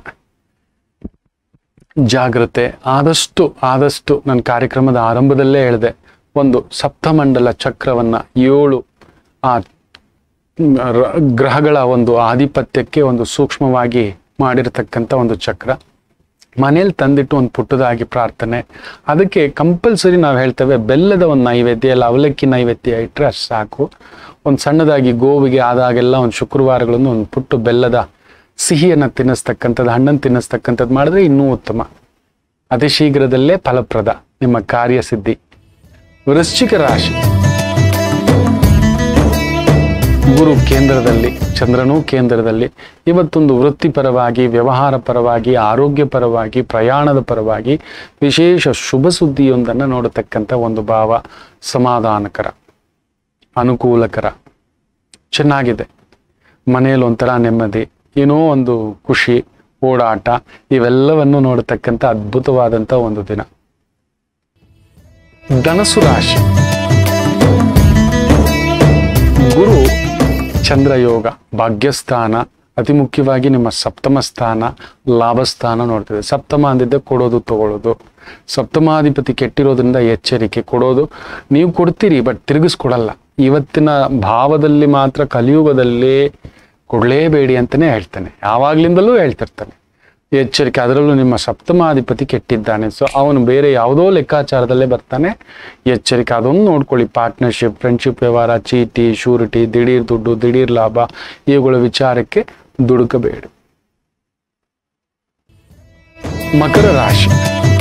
ಜಾಗ್ರತೆ ಆದಷ್ಟು ಆದಷ್ಟು ನನ್ನ ಕಾರ್ಯಕ್ರಮದ ಆರಂಭದಲ್ಲೇ ಹೇಳಿದೆ ಒಂದು ಸಪ್ತಮಂಡಲ ಚಕ್ರವನ್ನ ಏಳು ಆ ರ- ಗ್ರಹಗಳ ಒಂದು ಆಧಿಪತ್ಯಕ್ಕೆ ಒಂದು ಸೂಕ್ಷ್ಮವಾಗಿ ಮಾಡಿರತಕ್ಕಂಥ ಒಂದು ಚಕ್ರ ಮನೇಲಿ ತಂದಿಟ್ಟು ಒಂದು ಪುಟ್ಟದಾಗಿ ಪ್ರಾರ್ಥನೆ ಅದಕ್ಕೆ ಕಂಪಲ್ಸರಿ ನಾವು ಹೇಳ್ತೇವೆ ಬೆಲ್ಲದ ಒಂದು ನೈವೇದ್ಯ ಇಲ್ಲ ಅವಲಕ್ಕಿ ನೈವೇದ್ಯ ಇಟ್ಟರೆ ಅಷ್ಟು ಸಾಕು ಒಂದು ಸಣ್ಣದಾಗಿ ಗೋವಿಗೆ ಆದಾಗೆಲ್ಲ ಒಂದು ಶುಕ್ರವಾರಗಳನ್ನು ಒಂದು ಪುಟ್ಟು ಬೆಲ್ಲದ ಸಿಹಿಯನ್ನು ತಿನ್ನಿಸ್ತಕ್ಕಂಥದ್ದು ಹಣ್ಣನ್ನು ತಿನ್ನಿಸ್ತಕ್ಕಂಥದ್ದು ಮಾಡಿದ್ರೆ ಇನ್ನೂ ಉತ್ತಮ ಅತಿ ಶೀಘ್ರದಲ್ಲೇ ಫಲಪ್ರದ ನಿಮ್ಮ ಕಾರ್ಯಸಿದ್ಧಿ ವೃಶ್ಚಿಕ ರಾಶಿ ಗುರು ಕೇಂದ್ರದಲ್ಲಿ ಚಂದ್ರನೂ ಕೇಂದ್ರದಲ್ಲಿ ಇವತ್ತೊಂದು ವೃತ್ತಿಪರವಾಗಿ ವ್ಯವಹಾರ ಪರವಾಗಿ ಆರೋಗ್ಯ ಪರವಾಗಿ ಪ್ರಯಾಣದ ಪರವಾಗಿ ವಿಶೇಷ ಶುಭ ಸುದ್ದಿಯೊಂದನ್ನು ನೋಡತಕ್ಕಂಥ ಒಂದು ಭಾವ ಸಮಾಧಾನಕರ ಅನುಕೂಲಕರ ಚೆನ್ನಾಗಿದೆ ಮನೆಯಲ್ಲಿ ಒಂಥರ ನೆಮ್ಮದಿ ಏನೋ ಒಂದು ಖುಷಿ ಓಡಾಟ ಇವೆಲ್ಲವನ್ನು ನೋಡತಕ್ಕಂಥ ಅದ್ಭುತವಾದಂಥ ಒಂದು ದಿನ ಧನಸು ರಾಶಿ ಗುರು ಚಂದ್ರಯೋಗ ಭಾಗ್ಯಸ್ಥಾನ ಅತಿ ಮುಖ್ಯವಾಗಿ ನಿಮ್ಮ ಸಪ್ತಮ ಸ್ಥಾನ ಲಾಭಸ್ಥಾನ ನೋಡ್ತಿದೆ ಸಪ್ತಮ ಅಂದಿದ್ದೆ ಕೊಡೋದು ತಗೊಳ್ಳೋದು ಸಪ್ತಮಾಧಿಪತಿ ಕೆಟ್ಟಿರೋದ್ರಿಂದ ಎಚ್ಚರಿಕೆ ಕೊಡೋದು ನೀವು ಕೊಡ್ತೀರಿ ಬಟ್ ತಿರುಗಿಸ್ಕೊಡಲ್ಲ ಇವತ್ತಿನ ಭಾವದಲ್ಲಿ ಮಾತ್ರ ಕಲಿಯುಗದಲ್ಲಿ ಕೊಡಲೇಬೇಡಿ ಅಂತಲೇ ಹೇಳ್ತಾನೆ ಯಾವಾಗ್ಲಿಂದಲೂ ಹೇಳ್ತಿರ್ತಾನೆ ಎಚ್ಚರಿಕೆ ಅದರಲ್ಲೂ ನಿಮ್ಮ ಸಪ್ತಮಾಧಿಪತಿ ಕೆಟ್ಟಿದ್ದಾನೆ ಸೊ ಅವನು ಬೇರೆ ಯಾವುದೋ ಲೆಕ್ಕಾಚಾರದಲ್ಲೇ ಬರ್ತಾನೆ ಎಚ್ಚರಿಕೆ ಅದೊಂದು ನೋಡ್ಕೊಳ್ಳಿ ಪಾರ್ಟ್ನರ್ಶಿಪ್ ಫ್ರೆಂಡ್ಶಿಪ್ ವ್ಯವಹಾರ ಚೀಟಿ ಶೂರಿಟಿ ದಿಢೀರ್ ದುಡ್ಡು ದಿಢೀರ್ ಲಾಭ ಇವುಗಳ ವಿಚಾರಕ್ಕೆ ದುಡುಕಬೇಡಿ ಮಕರ ರಾಶಿ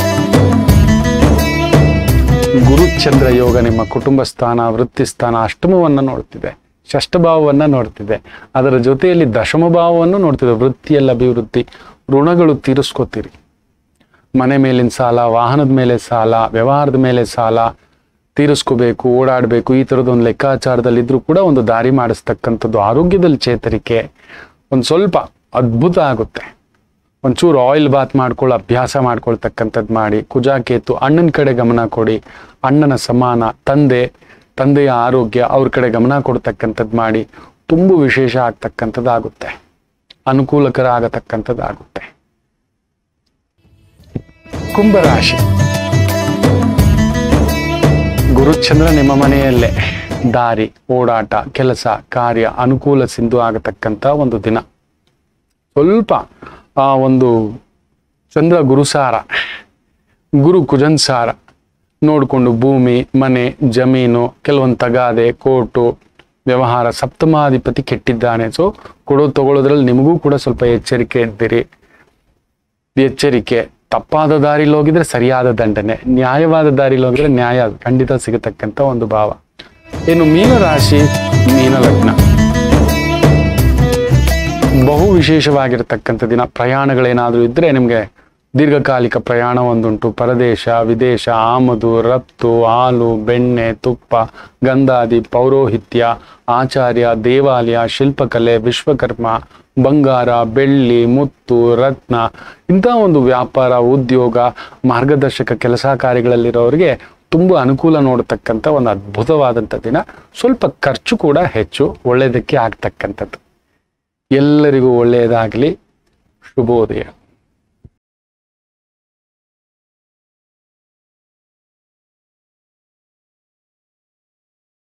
ಗುರುಚಂದ್ರ ಯೋಗ ನಿಮ್ಮ ಕುಟುಂಬ ಸ್ಥಾನ ವೃತ್ತಿ ಸ್ಥಾನ ಅಷ್ಟಮವನ್ನ ನೋಡ್ತಿದೆ ಷಷ್ಠಭಾವವನ್ನ ನೋಡ್ತಿದೆ ಅದರ ಜೊತೆಯಲ್ಲಿ ದಶಮ ಭಾವವನ್ನು ನೋಡ್ತಿದೆ ವೃತ್ತಿಯಲ್ಲಿ ಅಭಿವೃದ್ಧಿ ಋಣಗಳು ತೀರಿಸ್ಕೋತೀರಿ ಮನೆ ಮೇಲಿನ ಸಾಲ ವಾಹನದ ಮೇಲೆ ಸಾಲ ವ್ಯವಹಾರದ ಮೇಲೆ ಸಾಲ ತೀರಿಸ್ಕೋಬೇಕು ಓಡಾಡಬೇಕು ಈ ಥರದ್ದು ಒಂದು ಲೆಕ್ಕಾಚಾರದಲ್ಲಿದ್ರೂ ಕೂಡ ಒಂದು ದಾರಿ ಮಾಡಿಸ್ತಕ್ಕಂಥದ್ದು ಆರೋಗ್ಯದಲ್ಲಿ ಚೇತರಿಕೆ ಒಂದು ಸ್ವಲ್ಪ ಅದ್ಭುತ ಆಗುತ್ತೆ ಒಂಚೂರು ಆಯಿಲ್ ಬಾತ್ ಮಾಡ್ಕೊಳ್ಳೋ ಅಭ್ಯಾಸ ಮಾಡ್ಕೊಳ್ತಕ್ಕಂಥದ್ದು ಮಾಡಿ ಕುಜ ಕೇತು ಅಣ್ಣನ ಕಡೆ ಗಮನ ಕೊಡಿ ಅಣ್ಣನ ಸಮಾನ ತಂದೆ ತಂದೆಯ ಆರೋಗ್ಯ ಅವ್ರ ಕಡೆ ಗಮನ ಕೊಡ್ತಕ್ಕಂಥದ್ದು ಮಾಡಿ ತುಂಬ ವಿಶೇಷ ಆಗ್ತಕ್ಕಂಥದ್ದಾಗುತ್ತೆ ಅನುಕೂಲಕರ ಆಗತಕ್ಕಂಥದ್ದಾಗುತ್ತೆ ಕುಂಭರಾಶಿ ಗುರುಚಂದ್ರ ನಿಮ್ಮ ಮನೆಯಲ್ಲೇ ದಾರಿ ಓಡಾಟ ಕೆಲಸ ಕಾರ್ಯ ಅನುಕೂಲ ಸಿಂಧು ಆಗತಕ್ಕಂಥ ಒಂದು ದಿನ ಸ್ವಲ್ಪ ಆ ಒಂದು ಚಂದ್ರ ಗುರುಸಾರ ಗುರು ಕುಜನ್ಸಾರ ನೋಡಿಕೊಂಡು ಭೂಮಿ ಮನೆ ಜಮೀನು ಕೆಲವೊಂದು ತಗಾದೆ ಕೋರ್ಟು ವ್ಯವಹಾರ ಸಪ್ತಮಾಧಿಪತಿ ಕೆಟ್ಟಿದ್ದಾನೆ ಸೊ ಕೊಡೋ ತಗೊಳ್ಳೋದ್ರಲ್ಲಿ ನಿಮಗೂ ಕೂಡ ಸ್ವಲ್ಪ ಎಚ್ಚರಿಕೆ ಇದ್ದೀರಿ ಎಚ್ಚರಿಕೆ ತಪ್ಪಾದ ದಾರಿಲಿ ಹೋಗಿದ್ರೆ ಸರಿಯಾದ ದಂಡನೆ ನ್ಯಾಯವಾದ ದಾರಿಲಿ ಹೋಗಿದ್ರೆ ನ್ಯಾಯ ಖಂಡಿತ ಸಿಗತಕ್ಕಂಥ ಒಂದು ಭಾವ ಇನ್ನು ಮೀನ ರಾಶಿ ಮೀನ ಲಗ್ನ ಬಹು ವಿಶೇಷವಾಗಿರತಕ್ಕಂಥ ದಿನ ಪ್ರಯಾಣಗಳೇನಾದರೂ ಇದ್ದರೆ ನಿಮಗೆ ದೀರ್ಘಕಾಲಿಕ ಪ್ರಯಾಣ ಒಂದುಂಟು ಪರದೇಶ ವಿದೇಶ ಆಮದು ರಫ್ತು ಹಾಲು ಬೆಣ್ಣೆ ತುಪ್ಪ ಗಂಧಾದಿ ಪೌರೋಹಿತ್ಯ ಆಚಾರ್ಯ ದೇವಾಲಯ ಶಿಲ್ಪಕಲೆ ವಿಶ್ವಕರ್ಮ ಬಂಗಾರ ಬೆಳ್ಳಿ ಮುತ್ತು ರತ್ನ ಇಂಥ ಒಂದು ವ್ಯಾಪಾರ ಉದ್ಯೋಗ ಮಾರ್ಗದರ್ಶಕ ಕೆಲಸ ಕಾರ್ಯಗಳಲ್ಲಿರೋರಿಗೆ ತುಂಬ ಅನುಕೂಲ ನೋಡತಕ್ಕಂಥ ಒಂದು ಅದ್ಭುತವಾದಂಥ ದಿನ ಸ್ವಲ್ಪ ಖರ್ಚು ಕೂಡ ಹೆಚ್ಚು ಒಳ್ಳೆಯದಕ್ಕೆ ಆಗ್ತಕ್ಕಂಥದ್ದು ಎಲ್ಲರಿಗೂ ಒಳ್ಳೆಯದಾಗಲಿ ಶುಭೋದಯ